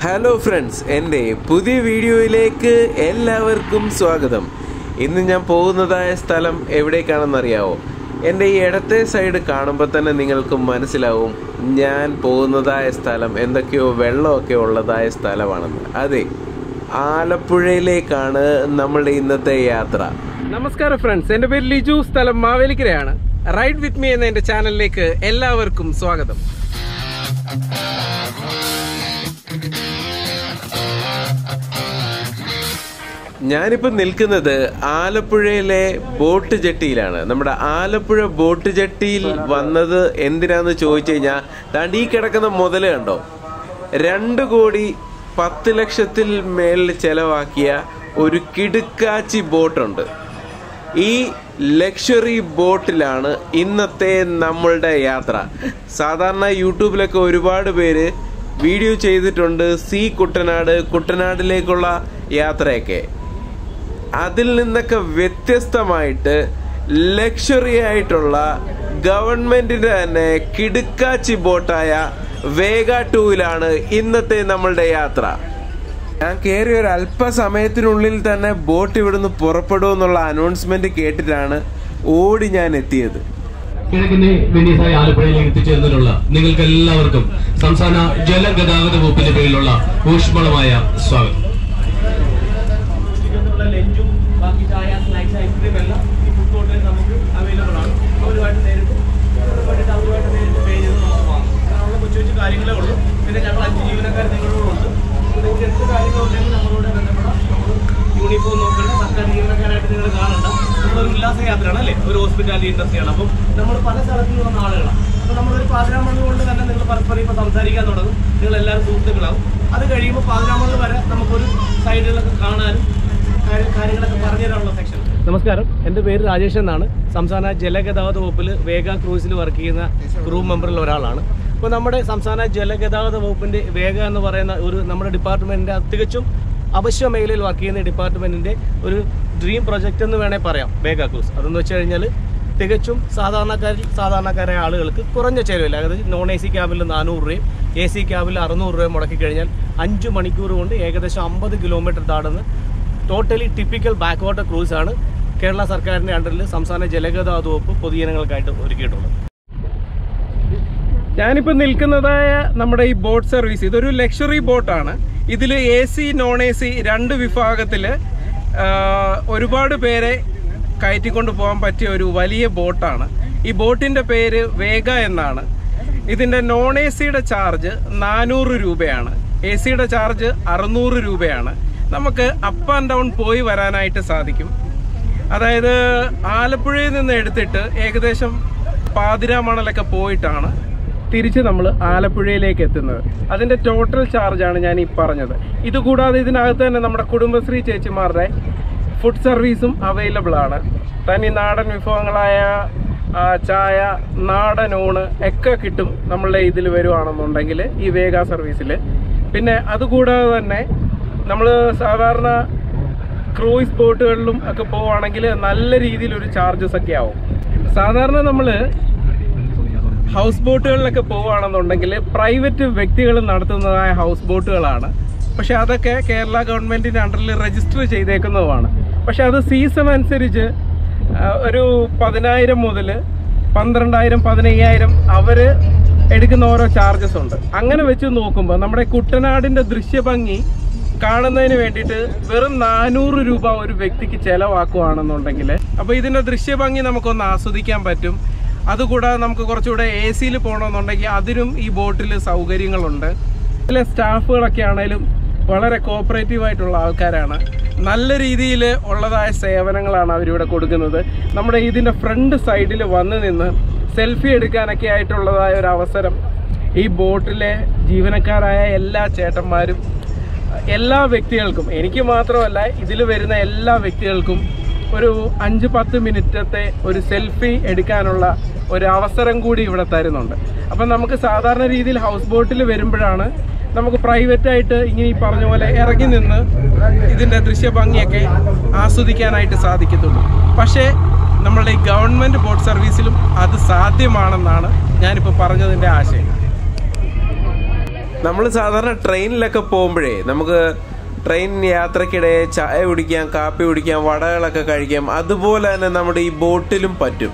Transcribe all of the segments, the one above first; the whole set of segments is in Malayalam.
ഹലോ ഫ്രണ്ട്സ് എൻ്റെ പുതിയ വീഡിയോയിലേക്ക് എല്ലാവർക്കും സ്വാഗതം ഇന്ന് ഞാൻ പോകുന്നതായ സ്ഥലം എവിടേക്കാണെന്നറിയാവോ എൻ്റെ ഈ ഇടത്തെ സൈഡ് കാണുമ്പോൾ തന്നെ നിങ്ങൾക്ക് മനസ്സിലാവും ഞാൻ പോകുന്നതായ സ്ഥലം എന്തൊക്കെയോ വെള്ളമൊക്കെ ഉള്ളതായ സ്ഥലമാണെന്ന് അതെ ആലപ്പുഴയിലേക്കാണ് നമ്മളുടെ ഇന്നത്തെ യാത്ര നമസ്കാരം ഫ്രണ്ട്സ് എൻ്റെ പേര് ലിജു സ്ഥലം മാവേലിക്കരയാണ് റൈഡ് വിത്ത് മീ എന്ന എൻ്റെ ചാനലിലേക്ക് എല്ലാവർക്കും സ്വാഗതം ഞാനിപ്പോൾ നിൽക്കുന്നത് ആലപ്പുഴയിലെ ബോട്ട് ജെട്ടിയിലാണ് നമ്മുടെ ആലപ്പുഴ ബോട്ട് ജെട്ടിയിൽ വന്നത് എന്തിനാന്ന് ചോദിച്ചു കഴിഞ്ഞാൽ താണ്ട് ഈ കിടക്കുന്ന മുതല് കണ്ടോ രണ്ട് കോടി പത്ത് ലക്ഷത്തിൽ മേളിൽ ചെലവാക്കിയ ഒരു കിടുക്കാച്ചി ബോട്ടുണ്ട് ഈ ലക്ഷറി ബോട്ടിലാണ് ഇന്നത്തെ നമ്മളുടെ യാത്ര സാധാരണ യൂട്യൂബിലൊക്കെ ഒരുപാട് പേര് വീഡിയോ ചെയ്തിട്ടുണ്ട് സി കുട്ടനാട് കുട്ടനാടിലേക്കുള്ള യാത്രയൊക്കെ അതിൽ നിന്നൊക്കെ വ്യത്യസ്തമായിട്ട് ലക്ഷറി ആയിട്ടുള്ള ഗവൺമെന്റിന്റെ തന്നെ കിടുക്കാച്ചി ബോട്ടായ വേഗ ടൂവിലാണ് ഇന്നത്തെ നമ്മളുടെ യാത്ര ഞാൻ കയറിയ ഒരു അല്പസമയത്തിനുള്ളിൽ തന്നെ ബോട്ട് ഇവിടുന്ന് പുറപ്പെടുമെന്നുള്ള അനൗൺസ്മെന്റ് കേട്ടിട്ടാണ് ഓടി ഞാൻ എത്തിയത് കിഴക്കിന്റെ വെനീസായ ആലപ്പുഴയിലേക്ക് എത്തിച്ചേർന്നതിനുള്ള നിങ്ങൾക്ക് എല്ലാവർക്കും സംസ്ഥാന ജലഗതാഗത വകുപ്പിന്റെ പേരിലുള്ള ഊഷ്മളമായ സ്വാഗതം ഇതിനുള്ള ലഞ്ചും ബാക്കി ചായ സ്നാക്സ് ഐസ്ക്രീം എല്ലാം ഈ ഫുഡ് കോർട്ടിൽ നമുക്ക് അവൈലബിൾ ആണ് അവരുമായിട്ട് നേരിട്ട് വേണ്ടിയിട്ട് അവരുമായിട്ട് നേരിട്ട് പേ ചെയ്ത് നമുക്ക് വാങ്ങാം അങ്ങനെയുള്ള കൊച്ചു കൊച്ചു കാര്യങ്ങളേ ഉള്ളൂ പിന്നെ ഞങ്ങൾ അഞ്ച് ജീവനക്കാർ നിങ്ങളോടുണ്ട് നിങ്ങൾക്ക് എന്ത് കാര്യങ്ങളുണ്ടെങ്കിൽ നമ്മളോട് ബന്ധപ്പെടാം നമ്മൾ യൂണിഫോം നോക്കേണ്ട സർക്കാർ ജീവനക്കാരായിട്ട് നിങ്ങൾ കാണണ്ട നമ്മളൊരു ഉല്ലാസ യാത്രയാണ് അല്ലേ ഒരു ഹോസ്പിറ്റാലിറ്റി ഇൻഡസ്ട്രിയാണ് അപ്പം നമ്മൾ പല സ്ഥലത്തു നിന്ന് വന്ന ആളുകളാണ് അപ്പോൾ നമ്മളൊരു പാതിരാമണി കൊണ്ട് തന്നെ നിങ്ങൾ പരസ്പരം ഇപ്പോൾ സംസാരിക്കാൻ തുടങ്ങും നിങ്ങൾ എല്ലാവരും സുഹൃത്തുക്കളാവും അത് കഴിയുമ്പോൾ പാതിരാമണി വരെ നമുക്കൊരു സൈഡുകളൊക്കെ കാണാനും കാര്യ- കാര്യങ്ങളൊക്കെ പറഞ്ഞു തരാനുള്ള സെക്ഷൻ നമസ്കാരം എൻ്റെ പേര് രാജേഷ് എന്നാണ് സംസ്ഥാന ജലഗതാഗത വകുപ്പിൽ വേഗ ക്രൂസിൽ വർക്ക് ചെയ്യുന്ന ക്രൂ മെമ്പറിൽ ഒരാളാണ് അപ്പോൾ നമ്മുടെ സംസ്ഥാന ജലഗതാഗത വകുപ്പിൻ്റെ വേഗ എന്ന് പറയുന്ന ഒരു നമ്മുടെ ഡിപ്പാർട്ട്മെൻറ്റിൻ്റെ തികച്ചും അവശ്യ മേഖലയിൽ വർക്ക് ചെയ്യുന്ന ഡിപ്പാർട്ട്മെൻറ്റിൻ്റെ ഒരു ഡ്രീം പ്രൊജക്റ്റ് എന്ന് വേണേൽ പറയാം വേഗ ക്രൂസ് അതെന്ന് വെച്ച് കഴിഞ്ഞാൽ തികച്ചും സാധാരണക്കാരിൽ സാധാരണക്കാരായ ആളുകൾക്ക് കുറഞ്ഞ ചിലവിൽ അതായത് നോൺ എ സി ക്യാബിൽ നാനൂറ് രൂപയും എ സി ക്യാബിൽ അറുന്നൂറ് രൂപയും മുടക്കി കഴിഞ്ഞാൽ അഞ്ച് മണിക്കൂർ കൊണ്ട് ഏകദേശം അമ്പത് കിലോമീറ്റർ താടുന്ന totally typical backwater cruise ആണ് കേരള സർക്കാരിൻ്റെ അണ്ടറിൽ സംസ്ഥാന ജലഗതാഗത വകുപ്പ് പൊതുജനങ്ങൾക്കായിട്ട് ഒരുക്കിയിട്ടുള്ളത് ഞാനിപ്പോൾ നിൽക്കുന്നതായ നമ്മുടെ ഈ ബോട്ട് സർവീസ് ഇതൊരു ലക്ഷറി ബോട്ടാണ് ഇതിൽ A C non A C രണ്ട് വിഭാഗത്തിൽ ഒരുപാട് പേരെ കയറ്റിക്കൊണ്ട് പോകാൻ പറ്റിയ ഒരു വലിയ ബോട്ടാണ് ഈ ബോട്ടിൻ്റെ പേര് വേഗ എന്നാണ് ഇതിൻ്റെ നോൺ എ സിയുടെ ചാർജ് നാനൂറ് രൂപയാണ് എ സിയുടെ ചാർജ് അറുന്നൂറ് രൂപയാണ് നമുക്ക് അപ്പ് ആൻഡ് ഡൗൺ പോയി വരാനായിട്ട് സാധിക്കും അതായത് ആലപ്പുഴയിൽ നിന്ന് എടുത്തിട്ട് ഏകദേശം പാതിരാമണലൊക്കെ പോയിട്ടാണ് തിരിച്ച് നമ്മൾ ആലപ്പുഴയിലേക്ക് എത്തുന്നത് അതിൻ്റെ ടോട്ടൽ ചാർജാണ് ഞാൻ ഈ പറഞ്ഞത് ഇതുകൂടാതെ ഇതിനകത്ത് തന്നെ നമ്മുടെ കുടുംബശ്രീ ചേച്ചിമാരുടെ ഫുഡ് സർവീസും അവൈലബിൾ ആണ് തനി നാടൻ വിഭവങ്ങളായ ആ, ചായ നാടൻ ഊണ് ഒക്കെ കിട്ടും നമ്മളുടെ ഇതിൽ വരുവാണെന്നുണ്ടെങ്കിൽ ഈ വേഗ സർവീസിൽ പിന്നെ അതുകൂടാതെ തന്നെ നമ്മൾ സാധാരണ ക്രൂയിസ് ബോട്ടുകളിലും ഒക്കെ പോവുകയാണെങ്കിൽ നല്ല രീതിയിലൊരു ചാർജസ് ഒക്കെ ആവും സാധാരണ നമ്മൾ ഹൗസ് ബോട്ടുകളിലൊക്കെ പോവുകയാണെന്നുണ്ടെങ്കിൽ പ്രൈവറ്റ് വ്യക്തികൾ നടത്തുന്നതായ ഹൗസ് ബോട്ടുകളാണ് പക്ഷെ അതൊക്കെ കേരള ഗവൺമെൻറ്റിൻ്റെ അണ്ടറിൽ രജിസ്റ്റർ ചെയ്തേക്കുന്നതുമാണ് പക്ഷെ അത് സീസൺ അനുസരിച്ച് ആ, ഒരു പതിനായിരം മുതൽ പന്ത്രണ്ടായിരം പതിനയ്യായിരം അവർ എടുക്കുന്ന ഓരോ ചാർജസ് ഉണ്ട് അങ്ങനെ വെച്ച് നോക്കുമ്പോൾ നമ്മുടെ കുട്ടനാടിൻ്റെ ദൃശ്യഭംഗി കാണുന്നതിന് വേണ്ടിയിട്ട് വെറും നാനൂറ് രൂപ ഒരു വ്യക്തിക്ക് ചിലവാക്കുവാണെന്നുണ്ടെങ്കിൽ അപ്പോൾ ഇതിൻ്റെ ദൃശ്യഭംഗി നമുക്കൊന്ന് ആസ്വദിക്കാൻ പറ്റും അതുകൂടാതെ നമുക്ക് കുറച്ചുകൂടെ എ സിയിൽ പോകണമെന്നുണ്ടെങ്കിൽ അതിനും ഈ ബോട്ടിൽ സൗകര്യങ്ങളുണ്ട് ഇതിലെ സ്റ്റാഫുകളൊക്കെ ആണേലും വളരെ കോപ്പറേറ്റീവ് ആയിട്ടുള്ള ആൾക്കാരാണ് നല്ല രീതിയിൽ ഉള്ളതായ സേവനങ്ങളാണ് അവരിവിടെ കൊടുക്കുന്നത് നമ്മുടെ ഇതിൻ്റെ ഫ്രണ്ട് സൈഡിൽ വന്ന് നിന്ന് സെൽഫി എടുക്കാനൊക്കെ ആയിട്ടുള്ളതായ ഒരു അവസരം ഈ ബോട്ടിലെ ജീവനക്കാരായ എല്ലാ ചേട്ടന്മാരും എല്ലാ വ്യക്തികൾക്കും എനിക്ക് മാത്രമല്ല ഇതിൽ വരുന്ന എല്ലാ വ്യക്തികൾക്കും ഒരു അഞ്ച് പത്ത് മിനിറ്റത്തെ ഒരു സെൽഫി എടുക്കാനുള്ള ഒരു അവസരം കൂടി ഇവിടെ തരുന്നുണ്ട് അപ്പം നമുക്ക് സാധാരണ രീതിയിൽ ഹൗസ് ബോട്ടിൽ വരുമ്പോഴാണ് നമുക്ക് പ്രൈവറ്റായിട്ട് ഇങ്ങനെ ഈ പറഞ്ഞ പോലെ ഇറങ്ങി നിന്ന് ഇതിൻ്റെ ദൃശ്യഭംഗിയൊക്കെ ആസ്വദിക്കാനായിട്ട് സാധിക്കത്തുള്ളൂ പക്ഷേ നമ്മളുടെ ഈ ഗവൺമെൻറ് ബോട്ട് സർവീസിലും അത് സാധ്യമാണെന്നാണ് ഞാനിപ്പോൾ പറഞ്ഞതിൻ്റെ ആശയം നമ്മൾ സാധാരണ ട്രെയിനിലൊക്കെ പോകുമ്പോഴേ നമുക്ക് ട്രെയിൻ യാത്രക്കിടെ ചായ കുടിക്കാം കാപ്പി കുടിക്കാം വടകളൊക്കെ കഴിക്കാം അതുപോലെ തന്നെ നമ്മുടെ ഈ ബോട്ടിലും പറ്റും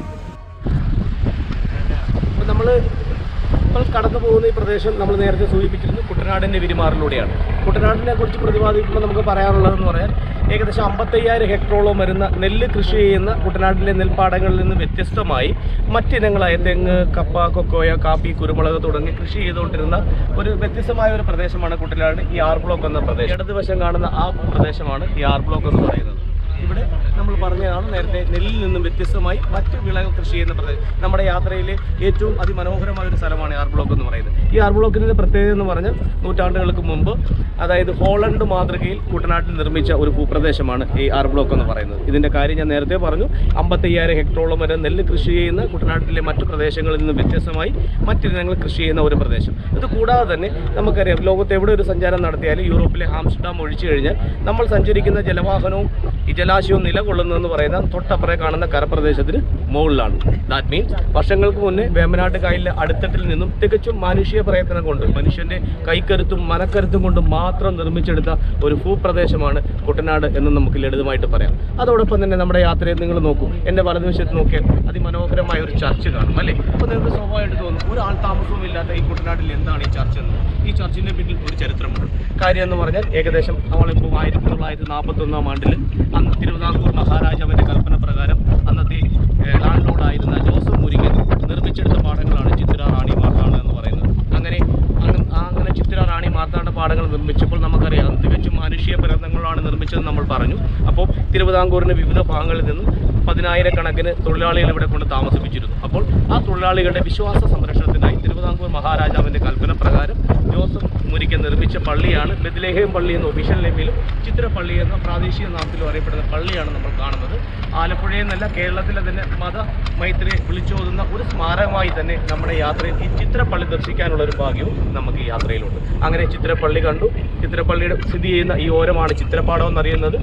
അപ്പോൾ നമ്മൾ ഇപ്പോൾ കടന്നു പോകുന്ന ഈ പ്രദേശം നമ്മൾ നേരത്തെ സൂചിപ്പിച്ചിരുന്നു കുട്ടനാടിൻ്റെ വിരിമാറിലൂടെയാണ് കുട്ടനാടിനെ കുറിച്ച് പ്രതിപാദിക്കുമ്പോൾ നമുക്ക് പറയാനുള്ളതെന്ന് പറയാൻ ഏകദേശം അമ്പത്തയ്യായിരം ഹെക്ടറോളം വരുന്ന നെല്ല് കൃഷി ചെയ്യുന്ന കുട്ടനാട്ടിലെ നെൽപ്പാടങ്ങളിൽ നിന്ന് വ്യത്യസ്തമായി മറ്റിനങ്ങളായ തെങ്ങ് കപ്പ കൊക്കോയ കാപ്പി കുരുമുളക് തുടങ്ങി കൃഷി ചെയ്തുകൊണ്ടിരുന്ന ഒരു വ്യത്യസ്തമായ ഒരു പ്രദേശമാണ് കുട്ടനാട് ഈ ആർ ബ്ലോക്ക് എന്ന പ്രദേശം ഇടതുവശം കാണുന്ന ആ പ്രദേശമാണ് ഈ ആർ ബ്ലോക്ക് എന്ന് പറയുന്നത് ഇവിടെ നമ്മൾ പറഞ്ഞതാണ് നേരത്തെ നെല്ലിൽ നിന്നും വ്യത്യസ്തമായി മറ്റ് വിളകൾ കൃഷി ചെയ്യുന്ന പ്രദേശം നമ്മുടെ യാത്രയിലെ ഏറ്റവും അതിമനോഹരമായ ഒരു സ്ഥലമാണ് ഈ ആർ ബ്ലോക്ക് എന്ന് പറയുന്നത് ഈ ആർ ബ്ലോക്കിൻ്റെ പ്രത്യേകത എന്ന് പറഞ്ഞാൽ നൂറ്റാണ്ടുകൾക്ക് മുമ്പ് അതായത് ഹോളണ്ട് മാതൃകയിൽ കുട്ടനാട്ടിൽ നിർമ്മിച്ച ഒരു ഭൂപ്രദേശമാണ് ഈ ആർ ബ്ലോക്ക് എന്ന് പറയുന്നത് ഇതിൻ്റെ കാര്യം ഞാൻ നേരത്തെ പറഞ്ഞു അമ്പത്തയ്യായിരം ഹെക്ടറോളം വരെ നെല്ല് കൃഷി ചെയ്യുന്ന കുട്ടനാട്ടിലെ മറ്റു പ്രദേശങ്ങളിൽ നിന്ന് വ്യത്യസ്തമായി മറ്റിനങ്ങൾ കൃഷി ചെയ്യുന്ന ഒരു പ്രദേശം ഇത് കൂടാതെ തന്നെ നമുക്കറിയാം ലോകത്ത് എവിടെ ഒരു സഞ്ചാരം നടത്തിയാലും യൂറോപ്പിലെ ആംസ്റ്റർഡാം ഒഴിച്ചു കഴിഞ്ഞാൽ നമ്മൾ സഞ്ചരിക്കുന്ന ജലവാഹനവും ഈ ജലാശയവും നിലകൊള്ളുന്നതെന്ന് പറയുന്ന തൊട്ടപ്പുറേ കാണുന്ന കരപ്രദേശത്തിന് മുകളിലാണ് ദാറ്റ് മീൻസ് വർഷങ്ങൾക്ക് മുന്നേ വേമ്പനാട്ട് കായലിലെ അടിത്തട്ടിൽ നിന്നും തികച്ചും മാനുഷിക പ്രയത്നം കൊണ്ട് മനുഷ്യന്റെ കൈക്കരുത്തും മനക്കരുത്തും കൊണ്ട് മാത്രം നിർമ്മിച്ചെടുത്ത ഒരു ഭൂപ്രദേശമാണ് കുട്ടനാട് എന്ന് നമുക്ക് ലളിതമായിട്ട് പറയാം അതോടൊപ്പം തന്നെ നമ്മുടെ യാത്രയിൽ നിങ്ങൾ നോക്കൂ എൻ്റെ വലതുവശത്ത് നോക്കിയാൽ അതിമനോഹരമായ ഒരു ചർച്ച് കാണും അല്ലേ അപ്പോൾ നിങ്ങൾക്ക് സ്വാഭാവികമായിട്ട് തോന്നും ഒരു ആൾ താമസവും ഇല്ലാത്ത ഈ കുട്ടനാട്ടിൽ എന്താണ് ഈ ചർച്ച് എന്ന് ഈ ചർച്ചിൻ്റെ പിന്നിൽ ഒരു ചരിത്രമുണ്ട് കാര്യം എന്ന് പറഞ്ഞാൽ ഏകദേശം നമ്മളിപ്പോൾ ആയിരത്തി തൊള്ളായിരത്തി നാൽപ്പത്തി ഒന്നാം ആണ്ടിൽ അന്ന് തിരുവിതാംകൂർ മഹാരാജാവിൻ്റെ കൽപ്പന പ്രകാരം അന്നത്തെ ലാൻഡ് ലോഡായിരുന്ന ജോസഫ് മുരിങ്ങൻ നിർമ്മിച്ചെടുത്ത പാഠങ്ങളാണ് ചിത്ര റാണി മാർത്താണ്ഡ എന്ന് പറയുന്നത് അങ്ങനെ അങ്ങ- ആ അങ്ങനെ ചിത്ര റാണി മാർത്താണ്ഡ പാഠങ്ങൾ നിർമ്മിച്ചപ്പോൾ നമുക്കറിയാം തികച്ചും മാനുഷിക പ്രയത്നങ്ങളാണ് നിർമ്മിച്ചതെന്ന് നമ്മൾ പറഞ്ഞു അപ്പോൾ തിരുവിതാംകൂറിൻ്റെ വിവിധ ഭാഗങ്ങളിൽ നിന്നും പതിനായിരക്കണക്കിന് തൊഴിലാളികൾ ഇവിടെ കൊണ്ട് താമസിപ്പിച്ചിരുന്നു അപ്പോൾ ആ തൊഴിലാളികളുടെ വിശ്വാസ സംരക്ഷണത്തിനായി തിരുവിതാംകൂർ മഹാരാജാവിൻ്റെ കൽപ്പന പ്രകാരം ജോസഫ് മുരിക്കൻ നിർമ്മിച്ച പള്ളിയാണ് ബെദ്ലേഹേം പള്ളി എന്ന ഒഫീഷ്യൽ നെയിമിലും ചിത്രപ്പള്ളി എന്ന പ്രാദേശിക നാമത്തിലും അറിയപ്പെടുന്ന പള്ളിയാണ് നമ്മൾ കാണുന്നത് ആലപ്പുഴയിൽ നിന്നല്ല കേരളത്തിലെ തന്നെ മത മൈത്രിയെ വിളിച്ചോതുന്ന ഒരു സ്മാരകമായി തന്നെ നമ്മുടെ യാത്രയിൽ ഈ ചിത്രപ്പള്ളി ദർശിക്കാനുള്ള ഒരു ഭാഗ്യവും നമുക്ക് ഈ യാത്രയിലുണ്ട് അങ്ങനെ ചിത്രപ്പള്ളി കണ്ടു ചിത്രപ്പള്ളിയുടെ സ്ഥിതി ചെയ്യുന്ന ഈ ഓരമാണ് ചിത്രപ്പാടം എന്നറിയുന്നത്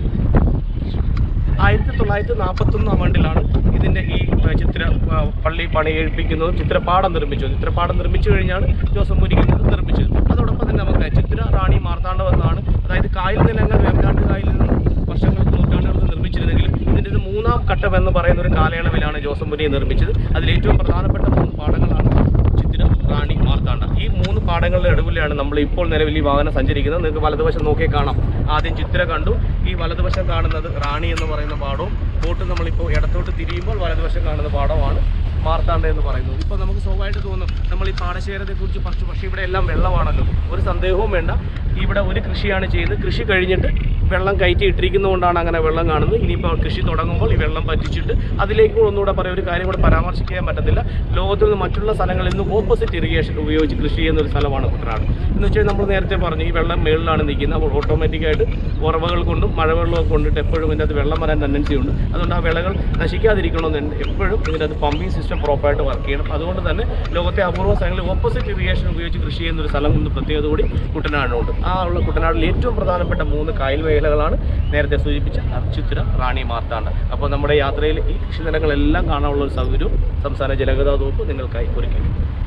ആയിരത്തി തൊള്ളായിരത്തി നാൽപ്പത്തൊന്നാം ആണ്ടിലാണ് ഇതിൻ്റെ ഈ ആ, ചിത്ര ആ, പള്ളി പണിയെഴുപ്പിക്കുന്നതും ചിത്രപ്പാടം നിർമ്മിച്ചത് ചിത്രപ്പാടം നിർമ്മിച്ചു കഴിഞ്ഞാണ് ജോസഫ് മുരിക്കൻ ഇത് നിർമ്മിച്ചത് അതോടൊപ്പം തന്നെ നമുക്ക് ചിത്ര റാണി മാർത്താണ്ഡം എന്നാണ് അതായത് കായൽ നിലങ്ങൾ വേമ്പനാട്ട് കായലിൽ നിന്ന് വർഷങ്ങൾക്ക് നൂറ്റാണ്ടുകൾക്ക് നിർമ്മിച്ചിരുന്നെങ്കിലും ഇതിൻ്റെ ഇത് മൂന്നാം ഘട്ടം എന്ന് പറയുന്ന ഒരു കാലയളവിലാണ് ജോസഫ് മുരിയെ നിർമ്മിച്ചത് അതിൽ ഏറ്റവും പ്രധാനപ്പെട്ട മൂന്ന് പാഠങ്ങളാണ് ചിത്തിര റാണി മാർത്താണ്ഡ ഈ മൂന്ന് പാടങ്ങളുടെ നടുവിലാണ് നമ്മൾ ഇപ്പോൾ നിലവിൽ ഈ വാഹനം സഞ്ചരിക്കുന്നത് നിങ്ങൾക്ക് വലതുവശം നോക്കിയാൽ കാണാം ആദ്യം ചിത്തിര കണ്ടു ഈ വലതുവശം കാണുന്നത് റാണി എന്ന് പറയുന്ന പാടവും ബോട്ട് നമ്മളിപ്പോൾ ഇടത്തോട്ട് തിരിയുമ്പോൾ വലതുവശം കാണുന്ന പാടമാണ് മാർത്താണ്ഡ എന്ന് പറയുന്നത് ഇപ്പോൾ നമുക്ക് സ്വാഭാവികമായിട്ട് തോന്നും നമ്മൾ ഈ പാടശേഖരത്തെ കുറിച്ച് പറഞ്ഞു പക്ഷേ ഇവിടെ എല്ലാം വെള്ളമാണല്ലോ ഒരു സന്ദേഹവും വേണ്ട ഇവിടെ ഒരു കൃഷിയാണ് ചെയ്യുന്നത് കൃഷി കഴിഞ്ഞിട്ട് വെള്ളം കയറ്റി ഇട്ടിരിക്കുന്നതുകൊണ്ടാണ് അങ്ങനെ വെള്ളം കാണുന്നത് ഇനിയിപ്പോൾ കൃഷി തുടങ്ങുമ്പോൾ ഈ വെള്ളം പറ്റിച്ചിട്ട് അതിലേക്ക് ഒന്നുകൂടെ പറയാം ഒരു കാര്യം കൂടെ പരാമർശിക്കാൻ പറ്റത്തില്ല ലോകത്തിൽ നിന്ന് മറ്റുള്ള സ്ഥലങ്ങളിൽ നിന്ന് ഓപ്പോസിറ്റ് ഇറിഗേഷൻ ഉപയോഗിച്ച് കൃഷി ചെയ്യുന്ന ഒരു സ്ഥലമാണ് കുട്ടനാട് എന്ന് വെച്ചാൽ നമ്മൾ നേരത്തെ പറഞ്ഞു ഈ വെള്ളം മേളിലാണ് നിൽക്കുന്നത് അപ്പോൾ ഓട്ടോമാറ്റിക്കായിട്ട് ഉറവകൾ കൊണ്ടും മഴവെള്ളമൊക്കെ കൊണ്ടിട്ട് എപ്പോഴും ഇതിൻ്റെ അത് വെള്ളം വരാൻ ടെൻഡൻസി ഉണ്ട് അതുകൊണ്ട് ആ വിളകൾ നശിക്കാതിരിക്കണമെന്നുണ്ട് എപ്പോഴും ഇതിൻ്റെ അത് പമ്പിംഗ് സിസ്റ്റം പ്രോപ്പറായിട്ട് വർക്ക് ചെയ്യണം അതുകൊണ്ട് തന്നെ ലോകത്തെ അപൂർവ സ്ഥലങ്ങളിൽ ഓപ്പോസിറ്റ് ഇറിഗേഷൻ ഉപയോഗിച്ച് കൃഷി ചെയ്യുന്ന ഒരു സ്ഥലം ഇന്ന് പ്രത്യേകത കൂടി കുട്ടനാടിനുണ്ട് ആ ഉള്ള കുട്ടനാടിൽ ഏറ്റവും പ്രധാനപ്പെട്ട മൂന്ന് കായൽ മേഖലകളാണ് നേരത്തെ സൂചിപ്പിച്ച അർച്ചിത്തുര റാണി മാർത്താണ്ഡ അപ്പോൾ നമ്മുടെ യാത്രയിൽ ഈ കൃഷിനിലങ്ങളെല്ലാം കാണാനുള്ള ഒരു സൗകര്യവും സംസ്ഥാന ജലഗതാഗത വകുപ്പ് നിങ്ങൾക്കായി ഒരുക്കി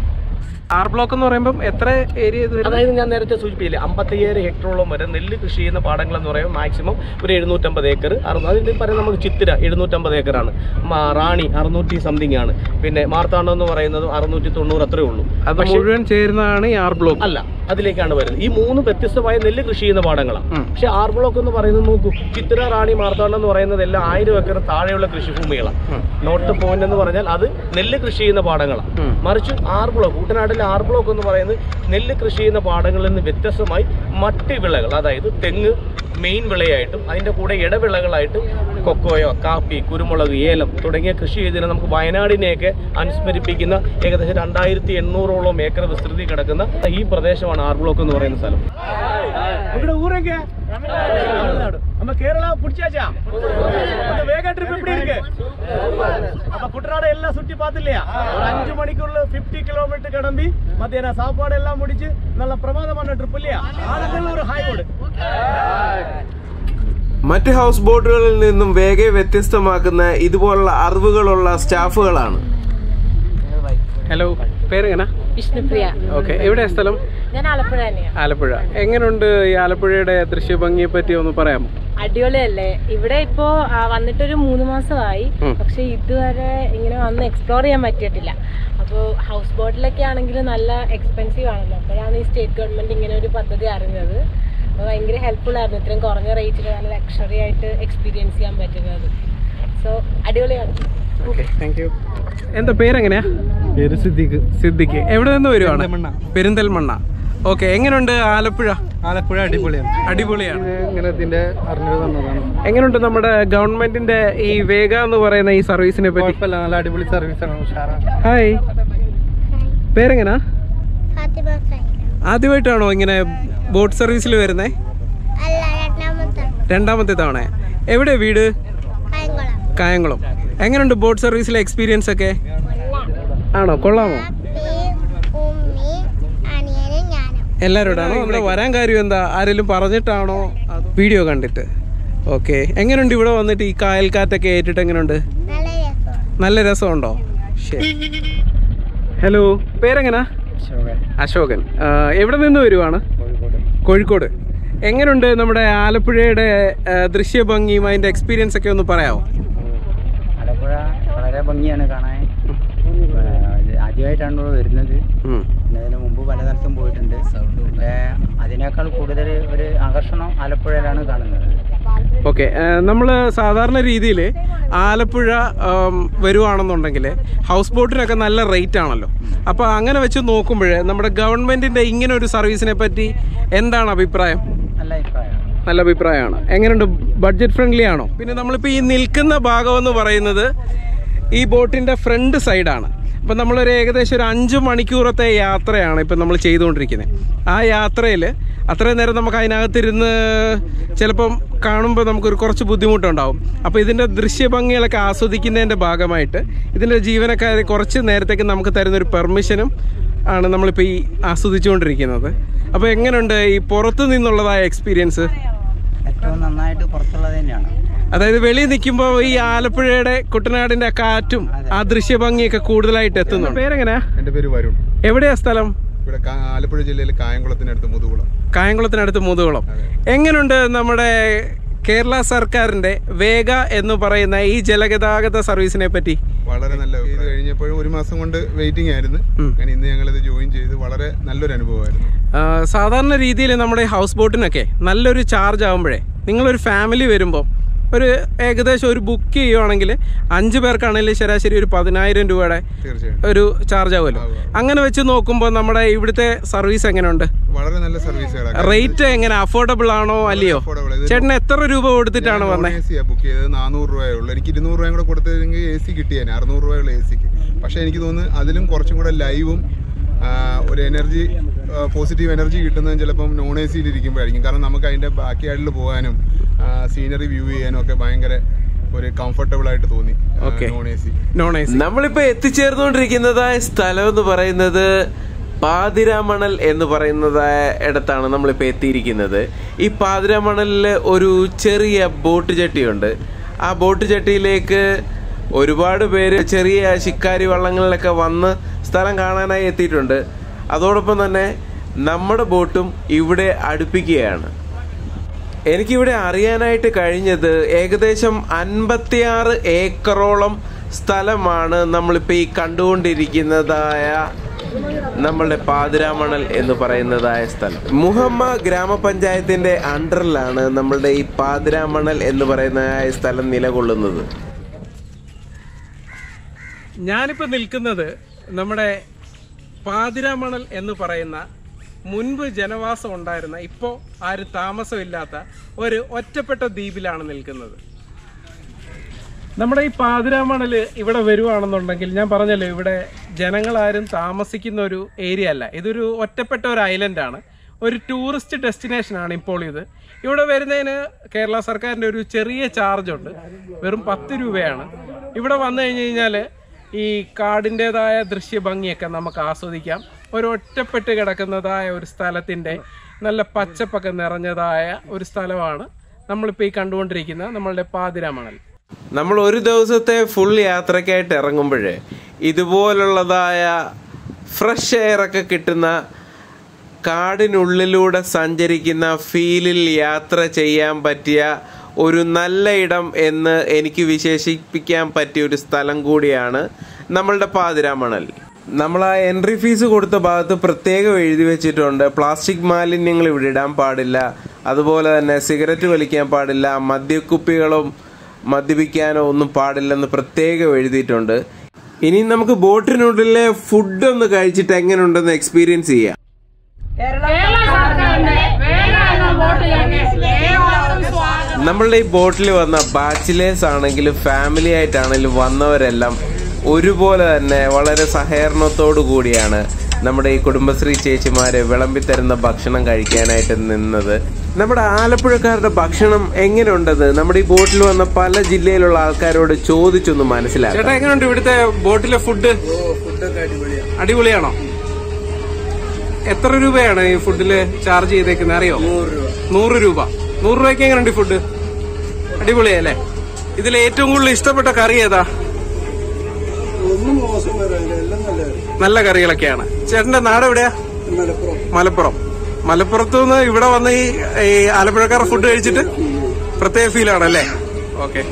ആർ ബ്ലോക്ക് എന്ന് പറയുമ്പം എത്ര ഏരിയ ഇത് വരുന്നത് അതായത് ഞാൻ നേരത്തെ സൂചിപ്പിച്ചില്ലേ അമ്പത്തയ്യായിരം ഹെക്ടറോളം വരെ നെല്ല് കൃഷി ചെയ്യുന്ന പാടങ്ങൾ എന്ന് പറയുമ്പോൾ മാക്സിമം ഒരു എഴുന്നൂറ്റമ്പത് ഏക്കർ അതിൻ്റെ പറയാം നമുക്ക് ചിത്തിര എഴുന്നൂറ്റമ്പത് ഏക്കറാണ് മാ- റാണി അറുന്നൂറ്റി സംതിങ് ആണ് പിന്നെ മാർത്താണ്ഡം എന്ന് പറയുന്നത് അറുന്നൂറ്റി തൊണ്ണൂറ് അത്രേ ഉള്ളൂ അത് പക്ഷേ- മുഴുവൻ ചേരുന്നതാണ് ഈ ആർ ബ്ലോക്ക് അല്ല അതിലേക്കാണ് വരുന്നത് ഈ മൂന്ന് വ്യത്യസ്തമായ നെല്ല് കൃഷി ചെയ്യുന്ന പാടങ്ങളാണ് ഉം. പക്ഷെ ആർ ബ്ലോക്ക് എന്ന് പറയുന്നത് നോക്കൂ ചിത്ര റാണി മാർത്താണ്ഡം എന്ന് പറയുന്നത് എല്ലാം ആയിരം ഏക്കർ താഴെയുള്ള കൃഷിഭൂമികളാണ് ഉം. നോട്ട് പോയിന്റ് എന്ന് പറഞ്ഞാൽ അത് നെല്ല് കൃഷി ചെയ്യുന്ന പാടങ്ങളാണ് ഉം. മറിച്ച് ആർ ബ്ലോക്ക് കുട്ടനാട്ടിലെ ആർ ബ്ലോക്ക് എന്ന് പറയുന്നത് നെല്ല് കൃഷി ചെയ്യുന്ന പാടങ്ങളിൽ നിന്ന് വ്യത്യസ്തമായി മറ്റ് വിളകൾ അതായത് തെങ്ങ് മെയിൻ വിളയായിട്ടും അതിൻ്റെ കൂടെ ഇടവിളകളായിട്ട് കൊക്കോയോ കാപ്പി കുരുമുളക് ഏലം തുടങ്ങിയ കൃഷി ചെയ്തതിന് നമുക്ക് വയനാടിനെയൊക്കെ അനുസ്മരിപ്പിക്കുന്ന ഏകദേശം രണ്ടായിരത്തി എണ്ണൂറോളം ഏക്കർ വിസ്തൃതി കിടക്കുന്ന ഈ പ്രദേശമാണ് ആർ ബ്ലോക്ക് എന്ന് പറയുന്ന സ്ഥലം ഇവിടെ ഊരൊക്കെ நம்ம கேரளா பிடிச்சாச்சா அந்த வேகா ட்ரிப் எப்படி இருக்கு அப்ப குட்டநாடு எல்லாம் சுத்தி பார்த்துலையா ஒரு அஞ்சு மணிக்குள்ள பிப்டி கிலோமீட்டர் கிளம்பி மத்தியான சாப்பாடு எல்லாம் முடிச்சு நல்ல பிரமாதமான ட்ரிப் இல்லையா அதுல ஒரு ஹாய் ஓடு മറ്റ് ഹൗസ് ബോട്ടുകളിൽ നിന്നും വേഗം വ്യത്യസ്തമാക്കുന്ന ഇതുപോലുള്ള അറിവുകളുള്ള സ്റ്റാഫുകളാണ് ഹലോ പേരെങ്ങനെ വിഷ്ണുപ്രിയ ഓക്കെ എവിടെയാ സ്ഥലം ഞാൻ ആലപ്പുഴ തന്നെയാണ് ആലപ്പുഴ എങ്ങനെയുണ്ട് ഈ ആലപ്പുഴയുടെ ദൃശ്യഭംഗിയെ പറ്റി ഒന്ന് പറയാമോ അടിപൊളിയല്ലേ ഇവിടെ ഇപ്പോ ആ, വന്നിട്ടൊരു മൂന്ന് മാസമായി ഉം. പക്ഷെ ഇതുവരെ ഇങ്ങനെ വന്ന് എക്സ്പ്ലോർ ചെയ്യാൻ പറ്റിയിട്ടില്ല അപ്പോൾ ഹൗസ് ബോട്ടിലൊക്കെ ആണെങ്കിൽ നല്ല എക്സ്പെൻസീവ് ആണല്ലോ അപ്പോഴാണ് ഈ സ്റ്റേറ്റ് ഗവൺമെന്റ് ഇങ്ങനെ ഒരു പദ്ധതി അറിഞ്ഞത് അപ്പോൾ ഭയങ്കര ഹെൽപ്ഫുൾ ആയിരുന്നു ഇത്രയും കുറഞ്ഞ റേറ്റിൽ നല്ല ലക്ഷറി ആയിട്ട് എക്സ്പീരിയൻസ് ചെയ്യാൻ പറ്റുന്നത് സോ അടിപൊളിയാണ് ഓക്കെ താങ്ക് യു എന്താ പേരെങ്ങനെയാ പേര് സിദ്ദിഖ് സിദ്ദിഖ് എവിടെ നിന്ന് വരുവാണ് പെരിന്തൽമണ്ണ ഓക്കെ എങ്ങനെയുണ്ട് ആലപ്പുഴ ആലപ്പുഴ അടിപൊളിയാണ് അടിപൊളിയാണ് ഇങ്ങനെ ഇതിന്റെ അറിഞ്ഞത് വന്നതാണ് എങ്ങനെയുണ്ട് നമ്മുടെ ഗവൺമെന്റിന്റെ ഈ വേഗ എന്ന് പറയുന്ന ഈ സർവീസിനെ പറ്റി കുഴപ്പമില്ല നല്ല അടിപൊളി സർവീസാണ് ഉഷാറാണ് ഹായ് പേരെങ്ങനാ ആദ്യമായിട്ടാണോ ഇങ്ങനെ ബോട്ട് സർവീസിൽ വരുന്നേ അല്ല രണ്ടാമത്തെ രണ്ടാമത്തെ തവണ എവിടെ വീട് കായംകുളം കായംകുളം എങ്ങനെയുണ്ട് ബോട്ട് സർവീസിലെ എക്സ്പീരിയൻസ് ഒക്കെ ആണോ കൊള്ളാമോ അപ്പി ഉമ്മി അനിയനും ഞാനും എല്ലാവരോടാണോ ഇവിടെ വരാൻ കാര്യം എന്താ ആരെങ്കിലും പറഞ്ഞിട്ടാണോ വീഡിയോ കണ്ടിട്ട് ഓക്കെ എങ്ങനെയുണ്ട് ഇവിടെ വന്നിട്ട് ഈ കായൽക്കാറ്റൊക്കെ ഏറ്റിട്ട് എങ്ങനെയുണ്ട് നല്ല രസമാണ് നല്ല രസമുണ്ടോ ശരി ഹലോ പേരെങ്ങനാ അശോകൻ ആ, എവിടെ നിന്ന് വരുവാണ് കോഴിക്കോട് എങ്ങനെയുണ്ട് നമ്മുടെ ആലപ്പുഴയുടെ ആ, ദൃശ്യഭംഗിയും അതിന്റെ എക്സ്പീരിയൻസ് ഒക്കെ ഒന്ന് പറയാമോ ആലപ്പുഴ വളരെ ഭംഗിയാണ് കാണാൻ ആദ്യമായിട്ടാണ് ഇവിടെ വരുന്നത് ഉം. പിന്നെ അതിന് മുമ്പ് പലതരത്തും പോയിട്ടുണ്ട് പക്ഷേ അതിനേക്കാൾ കൂടുതൽ ഒരു ആകർഷണം ആലപ്പുഴയിലാണ് കാണുന്നത് ഓക്കെ നമ്മൾ സാധാരണ രീതിയിൽ ആലപ്പുഴ ആം, വരുവാണെന്നുണ്ടെങ്കിൽ ഹൗസ് ബോട്ടിനൊക്കെ നല്ല റേറ്റ് ആണല്ലോ അപ്പോൾ അങ്ങനെ വെച്ച് നോക്കുമ്പോൾ നമ്മുടെ ഗവൺമെൻറ്റിൻ്റെ ഇങ്ങനെ ഒരു സർവീസിനെ പറ്റി എന്താണ് അഭിപ്രായം നല്ല അഭിപ്രായമാണ് നല്ല അഭിപ്രായമാണ് എങ്ങനെയുണ്ട് ബഡ്ജറ്റ് ഫ്രണ്ട്ലി ആണോ പിന്നെ നമ്മളിപ്പോൾ ഈ നിൽക്കുന്ന ഭാഗം എന്ന് പറയുന്നത് ഈ ബോട്ടിൻ്റെ ഫ്രണ്ട് സൈഡാണ് അപ്പം നമ്മളൊരു ഏകദേശം ഒരു അഞ്ച് മണിക്കൂറത്തെ യാത്രയാണ് ഇപ്പം നമ്മൾ ചെയ്തുകൊണ്ടിരിക്കുന്നത് ആ യാത്രയിൽ അത്രയും നേരം നമുക്ക് അതിനകത്തിരുന്ന് ചിലപ്പം കാണുമ്പോൾ നമുക്കൊരു കുറച്ച് ബുദ്ധിമുട്ടുണ്ടാവും അപ്പോൾ ഇതിൻ്റെ ദൃശ്യഭംഗികളൊക്കെ ആസ്വദിക്കുന്നതിൻ്റെ ഭാഗമായിട്ട് ഇതിൻ്റെ ജീവനക്കാർ കുറച്ച് നേരത്തേക്ക് നമുക്ക് തരുന്നൊരു പെർമിഷനും ആണ് നമ്മളിപ്പോൾ ഈ ആസ്വദിച്ചുകൊണ്ടിരിക്കുന്നത് അപ്പോൾ എങ്ങനെയുണ്ട് ഈ പുറത്തു നിന്നുള്ളതായ എക്സ്പീരിയൻസ് ഏറ്റവും നന്നായിട്ട് പുറത്തുള്ളത് തന്നെയാണ് അതായത് വെളിയിൽ നിൽക്കുമ്പോൾ ഈ ആലപ്പുഴയുടെ കുട്ടനാടിന്റെ ആ കാറ്റും ആ ദൃശ്യഭംഗിയൊക്കെ കൂടുതലായിട്ട് എത്തുന്നു പേരെങ്ങനെയാ എൻ്റെ പേര് വരുൺ എവിടെയാ സ്ഥലം ഇവിടെ കാ- ആലപ്പുഴ ജില്ലയിലെ കായംകുളത്തിനടുത്ത് മുതുകുളം കായംകുളത്തിനടുത്ത് മുതുകുളം എങ്ങനെയുണ്ട് നമ്മുടെ കേരള സർക്കാരിന്റെ വേഗ എന്ന് പറയുന്ന ഈ ജലഗതാഗത സർവീസിനെ പറ്റി വളരെ നല്ല ഇത് കഴിഞ്ഞപ്പോഴും ഒരു മാസം കൊണ്ട് വെയിറ്റിംഗ് ആയിരുന്നു അങ്ങനെ ഇന്ന് ഞങ്ങളിത് ജോയിൻ ചെയ്ത് വളരെ നല്ലൊരു അനുഭവമായിരുന്നു ആ, സാധാരണ രീതിയിൽ നമ്മുടെ ഹൗസ് ബോട്ടിനൊക്കെ നല്ലൊരു ചാർജ് ആകുമ്പോഴേ നിങ്ങളൊരു ഫാമിലി വരുമ്പോൾ ഒരു ഏകദേശം ഒരു ബുക്ക് ചെയ്യുവാണെങ്കിൽ അഞ്ച് പേർക്കാണെങ്കിൽ ശരാശരി ഒരു പതിനായിരം രൂപയുടെ തീർച്ചയായും ഒരു ചാർജ് ആവുമല്ലോ അങ്ങനെ വെച്ച് നോക്കുമ്പോൾ നമ്മുടെ ഇവിടുത്തെ സർവീസ് എങ്ങനെയുണ്ട് വളരെ നല്ല സർവീസുകളാണ് റേറ്റ് എങ്ങനെ അഫോർഡബിൾ ആണോ അല്ലയോ affordable. ഇത് ചേട്ടന് എത്ര രൂപ കൊടുത്തിട്ടാണ് വന്നത് എ സിയാണ് ബുക്ക് ചെയ്തത് നാനൂറ് രൂപയേ ഉള്ളൂ എനിക്ക് ഇരുന്നൂറ് രൂപയും കൂടെ കൊടുത്തിരുന്നെങ്കിൽ എ സി കിട്ടിയേനെ അറുന്നൂറ് രൂപയുള്ള എ സിക്ക് പക്ഷേ എനിക്ക് തോന്നുന്നു അതിലും കുറച്ചും കൂടെ ലൈവും ഒരു എനർജി പോസിറ്റീവ് എനർജി കിട്ടുന്നത് ചിലപ്പം നോൺ എ സിയിൽ ഇരിക്കുമ്പോഴായിരിക്കും കാരണം നമുക്ക് അതിൻ്റെ ബാക്കി ആയിട്ടിൽ പോകാനും സീനറി വ്യൂ ചെയ്യാനും ഒക്കെ ഭയങ്കര ഒരു കംഫർട്ടബിൾ ആയിട്ട് തോന്നി Okay. Non A C non A നമ്മളിപ്പോ എത്തിച്ചേർന്നുകൊണ്ടിരിക്കുന്നതായ സ്ഥലം എന്ന് പറയുന്നത് പാതിരാമണൽ എന്ന് പറയുന്നതായ ഇടത്താണ് നമ്മളിപ്പോൾ എത്തിയിരിക്കുന്നത് ഈ പാതിരാമണലിൽ ഒരു ചെറിയ ബോട്ട് ചട്ടിയുണ്ട് ആ ബോട്ട് ചട്ടിയിലേക്ക് ഒരുപാട് പേര് ചെറിയ ശിക്കാരി വള്ളങ്ങളിലൊക്കെ വന്ന് സ്ഥലം കാണാനായി എത്തിയിട്ടുണ്ട് അതോടൊപ്പം തന്നെ നമ്മുടെ ബോട്ടും ഇവിടെ അടുപ്പിക്കുകയാണ് എനിക്കിവിടെ അറിയാനായിട്ട് കഴിഞ്ഞത് ഏകദേശം അൻപത്തിയാറ് ഏക്കറോളം സ്ഥലമാണ് നമ്മളിപ്പോൾ ഈ കണ്ടുകൊണ്ടിരിക്കുന്നതായ നമ്മളുടെ പാതിരാമണൽ എന്ന് പറയുന്നതായ സ്ഥലം മുഹമ്മ ഗ്രാമപഞ്ചായത്തിന്റെ അണ്ടറിലാണ് നമ്മളുടെ ഈ പാതിരാമണൽ എന്ന് പറയുന്നതായ സ്ഥലം നിലകൊള്ളുന്നത് ഞാനിപ്പോൾ നിൽക്കുന്നത് നമ്മുടെ പാതിരാമണൽ എന്ന് പറയുന്ന മുൻപ് ജനവാസം ഉണ്ടായിരുന്ന ഇപ്പോൾ ആരും താമസമില്ലാത്ത ഒരു ഒറ്റപ്പെട്ട ദ്വീപിലാണ് നിൽക്കുന്നത് നമ്മുടെ ഈ പാതിരാമണൽ ഇവിടെ വരുവാണെന്നുണ്ടെങ്കിൽ ഞാൻ പറഞ്ഞല്ലോ ഇവിടെ ജനങ്ങളാരും താമസിക്കുന്ന ഒരു ഏരിയ അല്ല ഇതൊരു ഒറ്റപ്പെട്ട ഒരു ഐലൻഡാണ് ഒരു ടൂറിസ്റ്റ് ഡെസ്റ്റിനേഷനാണ് ഇപ്പോൾ ഇത് ഇവിടെ വരുന്നതിന് കേരള സർക്കാരിൻ്റെ ഒരു ചെറിയ ചാർജ് ഉണ്ട് വെറും പത്ത് രൂപയാണ് ഇവിടെ വന്നു കഴിഞ്ഞ് കഴിഞ്ഞാൽ ഈ കാടിൻ്റെതായ ദൃശ്യഭംഗിയൊക്കെ നമുക്ക് ആസ്വദിക്കാം ഒരു ഒറ്റപ്പെട്ട് കിടക്കുന്നതായ ഒരു സ്ഥലത്തിൻ്റെ നല്ല പച്ചപ്പൊക്കെ നിറഞ്ഞതായ ഒരു സ്ഥലമാണ് നമ്മളിപ്പോൾ ഈ കണ്ടുകൊണ്ടിരിക്കുന്ന നമ്മളുടെ പാതിരാമണൽ നമ്മൾ ഒരു ദിവസത്തെ ഫുൾ യാത്രക്കായിട്ട് ഇറങ്ങുമ്പോൾ ഇതുപോലുള്ളതായ ഫ്രഷ് എയർ ഒക്കെ കിട്ടുന്ന കാടിനുള്ളിലൂടെ സഞ്ചരിക്കുന്ന ഫീലിൽ യാത്ര ചെയ്യാൻ പറ്റിയ ഒരു നല്ല ഇടം എന്ന് എനിക്ക് വിശേഷിപ്പിക്കാൻ പറ്റിയ ഒരു സ്ഥലം കൂടിയാണ് നമ്മളുടെ പാതിരാമണൽ നമ്മൾ ആ എൻട്രി ഫീസ് കൊടുത്ത ഭാഗത്ത് പ്രത്യേകം എഴുതി വെച്ചിട്ടുണ്ട് പ്ലാസ്റ്റിക് മാലിന്യങ്ങൾ ഇവിടെ ഇടാൻ പാടില്ല അതുപോലെ തന്നെ സിഗരറ്റ് വലിക്കാൻ പാടില്ല മദ്യക്കുപ്പികളും മദ്യപിക്കാനോ ഒന്നും പാടില്ലെന്ന് പ്രത്യേകം എഴുതിയിട്ടുണ്ട് ഇനി നമുക്ക് ബോട്ടിനുള്ളിലെ ഫുഡ് ഒന്ന് കഴിച്ചിട്ട് എങ്ങനെയുണ്ടെന്ന് എക്സ്പീരിയൻസ് ചെയ്യാം നമ്മളുടെ ഈ ബോട്ടിൽ വന്ന ബാച്ചിലേഴ്സ് ആണെങ്കിലും ഫാമിലി ആയിട്ടാണെങ്കിലും വന്നവരെല്ലാം ഒരുപോലെ തന്നെ വളരെ സഹകരണത്തോടു കൂടിയാണ് നമ്മുടെ ഈ കുടുംബശ്രീ ചേച്ചിമാരെ വിളമ്പി തരുന്ന ഭക്ഷണം കഴിക്കാനായിട്ട് നിന്നത് നമ്മുടെ ആലപ്പുഴക്കാരുടെ ഭക്ഷണം എങ്ങനെയുണ്ടത് നമ്മുടെ ഈ ബോട്ടിൽ വന്ന പല ജില്ലയിലുള്ള ആൾക്കാരോട് ചോദിച്ചൊന്ന് മനസ്സിലാക്കാം ചേട്ടാ എങ്ങനെയുണ്ട് ഇവിടുത്തെ ബോട്ടിലെ ഫുഡ് അടിപൊളിയാണോ എത്ര രൂപയാണ് ഈ ഫുഡില് ചാർജ് ചെയ്തേക്കുന്നത് അറിയോ നൂറ് രൂപ നൂറ് രൂപയ്ക്ക് എങ്ങനെയുണ്ട് ഈ ഫുഡ് അടിപൊളിയല്ലേ ഇതിൽ ഏറ്റവും കൂടുതൽ ഇഷ്ടപ്പെട്ട കറി ഏതാ നല്ല കറികളൊക്കെയാണ് ചേട്ടന്റെ നാട് എവിടെയാ മലപ്പുറം മലപ്പുറത്തു നിന്ന് ഇവിടെ വന്ന് ഈ ഈ ആലപ്പുഴക്കാർ ഫുഡ് കഴിച്ചിട്ട് പ്രത്യേക ഫീൽ ആണല്ലേ ഓക്കെ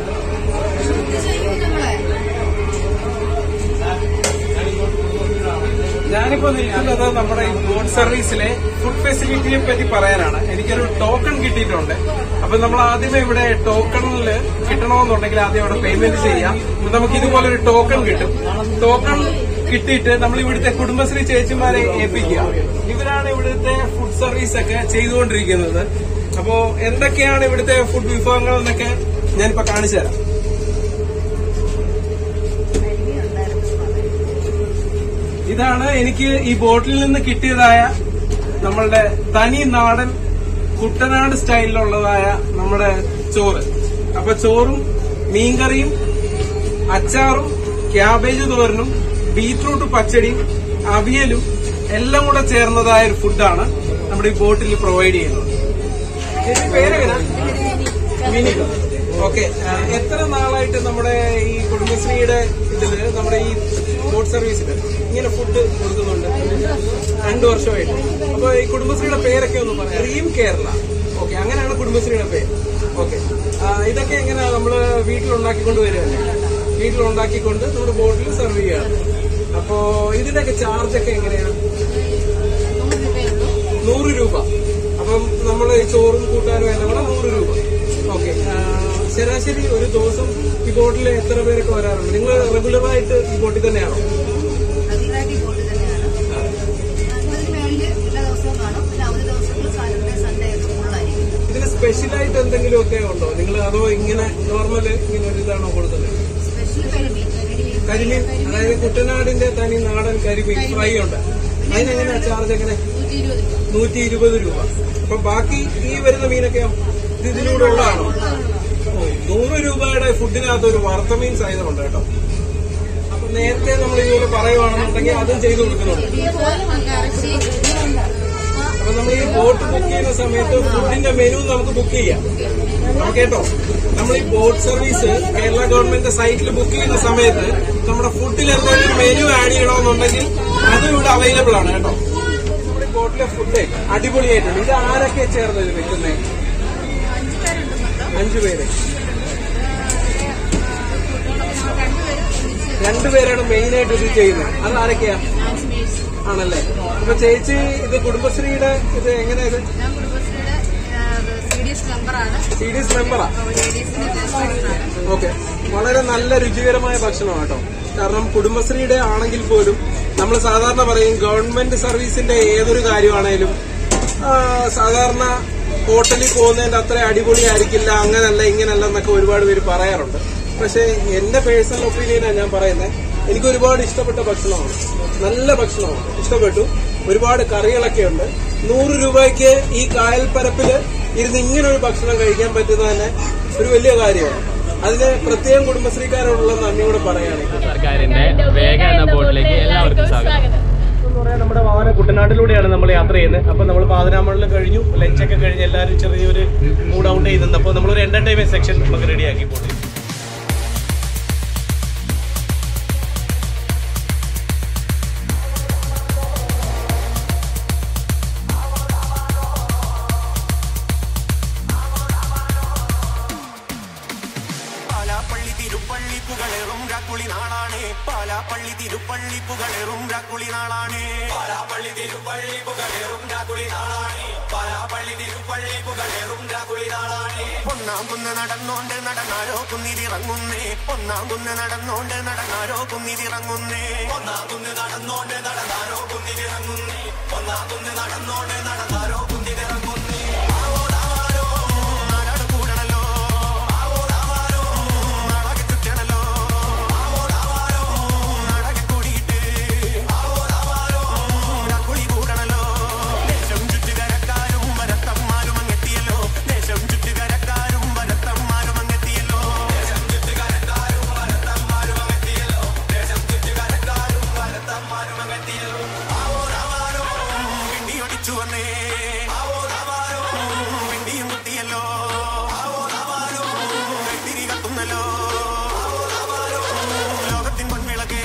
ഞാനിപ്പോ നിൽക്കുന്നത് നമ്മുടെ ഈ ബോട്ട് സർവീസിലെ ഫുഡ് ഫെസിലിറ്റിയെ പറ്റി പറയാനാണ് എനിക്കൊരു ടോക്കൺ കിട്ടിയിട്ടുണ്ട് അപ്പൊ നമ്മൾ ആദ്യമേ ഇവിടെ ടോക്കണിൽ കിട്ടണമെന്നുണ്ടെങ്കിൽ ആദ്യം അവിടെ പേയ്മെന്റ് ചെയ്യാം അപ്പൊ നമുക്ക് ഇതുപോലെ ഒരു ടോക്കൺ കിട്ടും ടോക്കൺ കിട്ടിയിട്ട് നമ്മൾ ഇവിടുത്തെ കുടുംബശ്രീ ചേച്ചിമാരെ ഏൽപ്പിക്കുക ഇവരാണ് ഇവിടുത്തെ ഫുഡ് സർവീസ് ഒക്കെ ചെയ്തുകൊണ്ടിരിക്കുന്നത് അപ്പോ എന്തൊക്കെയാണ് ഇവിടുത്തെ ഫുഡ് വിഭവങ്ങൾ എന്നൊക്കെ ഞാനിപ്പോ കാണിച്ചു തരാം ഇതാണ് എനിക്ക് ഈ ബോട്ടിൽ നിന്ന് കിട്ടിയതായ നമ്മളുടെ തനി നാടൻ കുട്ടനാട് സ്റ്റൈലിലുള്ളതായ നമ്മുടെ ചോറ് അപ്പൊ ചോറും മീൻകറിയും അച്ചാറും ക്യാബേജ് തോരനും ബീറ്റ്റൂട്ട് പച്ചടിയും അവിയലും എല്ലാം കൂടെ ചേർന്നതായ ഒരു ഫുഡാണ് നമ്മുടെ ഈ ബോട്ടിൽ പ്രൊവൈഡ് ചെയ്യുന്നത് ചേച്ചി പേരെങ്ങനെ മിനി ഓക്കെ എത്ര നാളായിട്ട് നമ്മുടെ ഈ കുടുംബശ്രീയുടെ ഇതില് നമ്മുടെ ഈ ബോട്ട് സർവീസിൽ ഇങ്ങനെ ഫുഡ് കൊടുക്കുന്നുണ്ട് രണ്ടു വർഷമായിട്ട് അപ്പൊ ഈ കുടുംബശ്രീയുടെ പേരൊക്കെ ഒന്ന് പറയാം ഡ്രീം കേരള ഓക്കെ അങ്ങനെയാണ് കുടുംബശ്രീയുടെ പേര് ഓക്കെ ഇതൊക്കെ എങ്ങനെയാ നമ്മള് വീട്ടിലുണ്ടാക്കിക്കൊണ്ട് വരികയല്ലേ വീട്ടിലുണ്ടാക്കിക്കൊണ്ട് നമ്മുടെ ബോട്ടിൽ സെർവ് ചെയ്യാണ് അപ്പോ ഇതിന്റെയൊക്കെ ചാർജ് ഒക്കെ എങ്ങനെയാണ് നൂറ് രൂപ അപ്പം നമ്മൾ ചോറും കൂട്ടാനും എല്ലാം കൂടെ നൂറ് രൂപ ഓക്കെ ശരാശരി ഒരു ദിവസം ഈ ബോട്ടിൽ എത്ര പേരൊക്കെ വരാറുണ്ട് നിങ്ങൾ റെഗുലറായിട്ട് ഈ ബോട്ടിൽ തന്നെയാണോ അധികമായിട്ട് ഈ ബോട്ട് തന്നെയാണ് അതിന് മേളില് എല്ലാ ദിവസവും കാണും പിന്നെ അവധി ദിവസങ്ങളിൽ സാറ്റർഡേ സൺഡേ ഒക്കെ ഫുള്ളായിരിക്കും ഇതിന് സ്പെഷ്യലായിട്ട് എന്തെങ്കിലും ഒക്കെ ഉണ്ടോ നിങ്ങൾ അതോ ഇങ്ങനെ നോർമല് ഇങ്ങനെ ഒരു ഇതാണോ കൊടുക്കുന്നത് സ്പെഷ്യൽ കരിമീൻ കരിമീൻ കരിമീൻ അതായത് കുട്ടനാടിന്റെ തനി നാടൻ കരിമീൻ ഫ്രൈ ഉണ്ട് അതിനെങ്ങനെയാ ചാർജ് എങ്ങനെ നൂറ്റി ഇരുപത് രൂപ നൂറ്റി ഇരുപത് രൂപ അപ്പൊ ബാക്കി ഈ വരുന്ന മീനൊക്കെയോ ഇത് ഇതിലൂടെ ഉള്ളതാണോ ഓ, നൂറ് രൂപയുടെ ഫുഡിനകത്ത് ഒരു വറുത്ത മീൻ സൈതമുണ്ട് കേട്ടോ അപ്പൊ നേരത്തെ നമ്മൾ ഇതുപോലെ പറയുവാണെന്നുണ്ടെങ്കിൽ അതും ചെയ്തു കൊടുക്കുന്നുണ്ട് ഇറച്ചി അപ്പൊ നമ്മൾ ഈ ബോട്ട് ബുക്ക് ചെയ്യുന്ന സമയത്ത് ഫുഡിന്റെ മെനു നമുക്ക് ബുക്ക് ചെയ്യാം അപ്പൊ കേട്ടോ നമ്മൾ ഈ ബോട്ട് സർവീസ് കേരള ഗവൺമെന്റ് സൈറ്റിൽ ബുക്ക് ചെയ്യുന്ന സമയത്ത് നമ്മുടെ ഫുഡിൽ എന്തെങ്കിലും മെനു ആഡ് ചെയ്യണമെന്നുണ്ടെങ്കിൽ അതും ഇവിടെ അവൈലബിൾ ആണ് കേട്ടോ നമ്മുടെ ഈ ബോട്ടിലെ ഫുഡ് അടിപൊളിയായിട്ടുണ്ട് ഇത് ആരൊക്കെ ചേർന്ന് ഇത് വെക്കുന്നത് അഞ്ചു പേര് രണ്ടുപേരാണ് മെയിൻ ആയിട്ട് ഇത് ചെയ്യുന്നത് അത് ആരൊക്കെയാ ആണല്ലേ അപ്പൊ ചേച്ചി ഇത് കുടുംബശ്രീയുടെ ഇത് എങ്ങനെയാ ഇത് ഞാൻ കുടുംബശ്രീയുടെ സി ഡി എസ് മെമ്പറാണ് സി ഡി എസ് മെമ്പറാ ലേഡീസിന്റെ ചെയർപേഴ്സണാണ് ഓക്കെ വളരെ നല്ല രുചികരമായ ഭക്ഷണമാണ് കേട്ടോ കാരണം കുടുംബശ്രീയുടെ ആണെങ്കിൽ പോലും നമ്മൾ സാധാരണ പറയും ഗവൺമെന്റ് സർവീസിന്റെ ഏതൊരു കാര്യമാണേലും ആ, സാധാരണ ഹോട്ടലിൽ പോകുന്നതിന്റെ അത്ര അടിപൊളിയായിരിക്കില്ല അങ്ങനല്ല ഇങ്ങനല്ല എന്നൊക്കെ ഒരുപാട് പേര് പറയാറുണ്ട് പക്ഷെ എന്റെ പേഴ്സണൽ ഒപ്പീനിയനാണ് ഞാൻ പറയുന്നത് എനിക്ക് ഒരുപാട് ഇഷ്ടപ്പെട്ട ഭക്ഷണമാണ് നല്ല ഭക്ഷണമാണ് ഇഷ്ടപ്പെട്ടു ഒരുപാട് കറികളൊക്കെ ഉണ്ട് നൂറ് രൂപയ്ക്ക് ഈ കായൽപ്പരപ്പില് ഇരുന്ന് ഇങ്ങനെ ഒരു ഭക്ഷണം കഴിക്കാൻ പറ്റുന്നത് തന്നെ ഒരു വലിയ കാര്യമാണ് അതിന് പ്രത്യേകം കുടുംബശ്രീക്കാരോടുള്ള നന്ദി കൂടെ പറയുകയാണെങ്കിൽ സർക്കാരിന്റെ വേഗ എന്ന ബോട്ടിലേക്ക് എല്ലാവർക്കും സ്വാഗതം എന്ന് പറയാൻ നമ്മുടെ വാഹനം കുട്ടനാട്ടിലൂടെയാണ് നമ്മൾ യാത്ര ചെയ്യുന്നത് അപ്പൊ നമ്മൾ പാതിരാമണിലും കഴിഞ്ഞു ലഞ്ചൊക്കെ കഴിഞ്ഞ് എല്ലാവരും ചെറിയൊരു മൂഡ് ഔട്ട് ചെയ്ത് അപ്പോൾ നമ്മളൊരു എന്റർടൈൻമെന്റ് സെക്ഷൻ നമുക്ക് റെഡിയാക്കി പോയി തിരുപ്പള്ളി പുകളേറും രാക്കുളി നാളാണ് പാലാപ്പള്ളി തിരുപ്പള്ളി പുകളേറും രാക്കുളി നാളാണ് പാലാപ്പള്ളി തിരുപ്പള്ളി പുകളേറും രാക്കുളി നാളാണ് പാലാപ്പള്ളി തിരുപ്പള്ളി പുകളേറും രാക്കുളി നാളാണ് ഒന്നാം കുന്ന് നടന്നോണ്ട് നടന്നാരോ കുന്നിലിറങ്ങുന്നേ ഒന്നാം കുന്ന് നടന്നോണ്ട് നടന്നാരോ കുന്നിലിറങ്ങുന്നേ ഒന്നാം കുന്ന് നടന്നോണ്ട് നടന്നാരോ കുന്നിലിറങ്ങുന്നേ ഒന്നാം കുന്ന് നടന്നോണ്ട് നടന്നാരോ കുന്നിലിറങ്ങുന്നേ ആവോ രാമാരോ നാടാട് കൂടണല്ലോ ആവോ രാമാരോ നാടക ചുറ്റണല്ലോ ആവോ രാമാരോ നാടക കൂടിയിട്ട് ആവോ രാമാരോ രാക്കുളി കൂടണല്ലോ ദേശം ചുറ്റുകരക്കാരും വരത്തന്മാരും അങ്ങെത്തിയല്ലോ ദേശം ചുറ്റുകരക്കാരും വരത്തന്മാരും അങ്ങെത്തിയല്ലോ ദേശം ചുറ്റുകരക്കാരും വരത്തന്മാരും അങ്ങെത്തിയല്ലോ ദേശം ചുറ്റുകരക്കാരും വരത്തന്മാരും അങ്ങെത്തിയല്ലോ ആവോ രാമാരോ പിണ്ടിയൊടിച്ചു വന്നേ ആവോ രാമാരോ പിണ്ടിയും കുത്തിയല്ലോ ആവോ രാമാരോ തിരി കത്തുന്നല്ലോ ആവോ രാമാരോ ലോകത്തിൻ പൊൻവിളക്കേ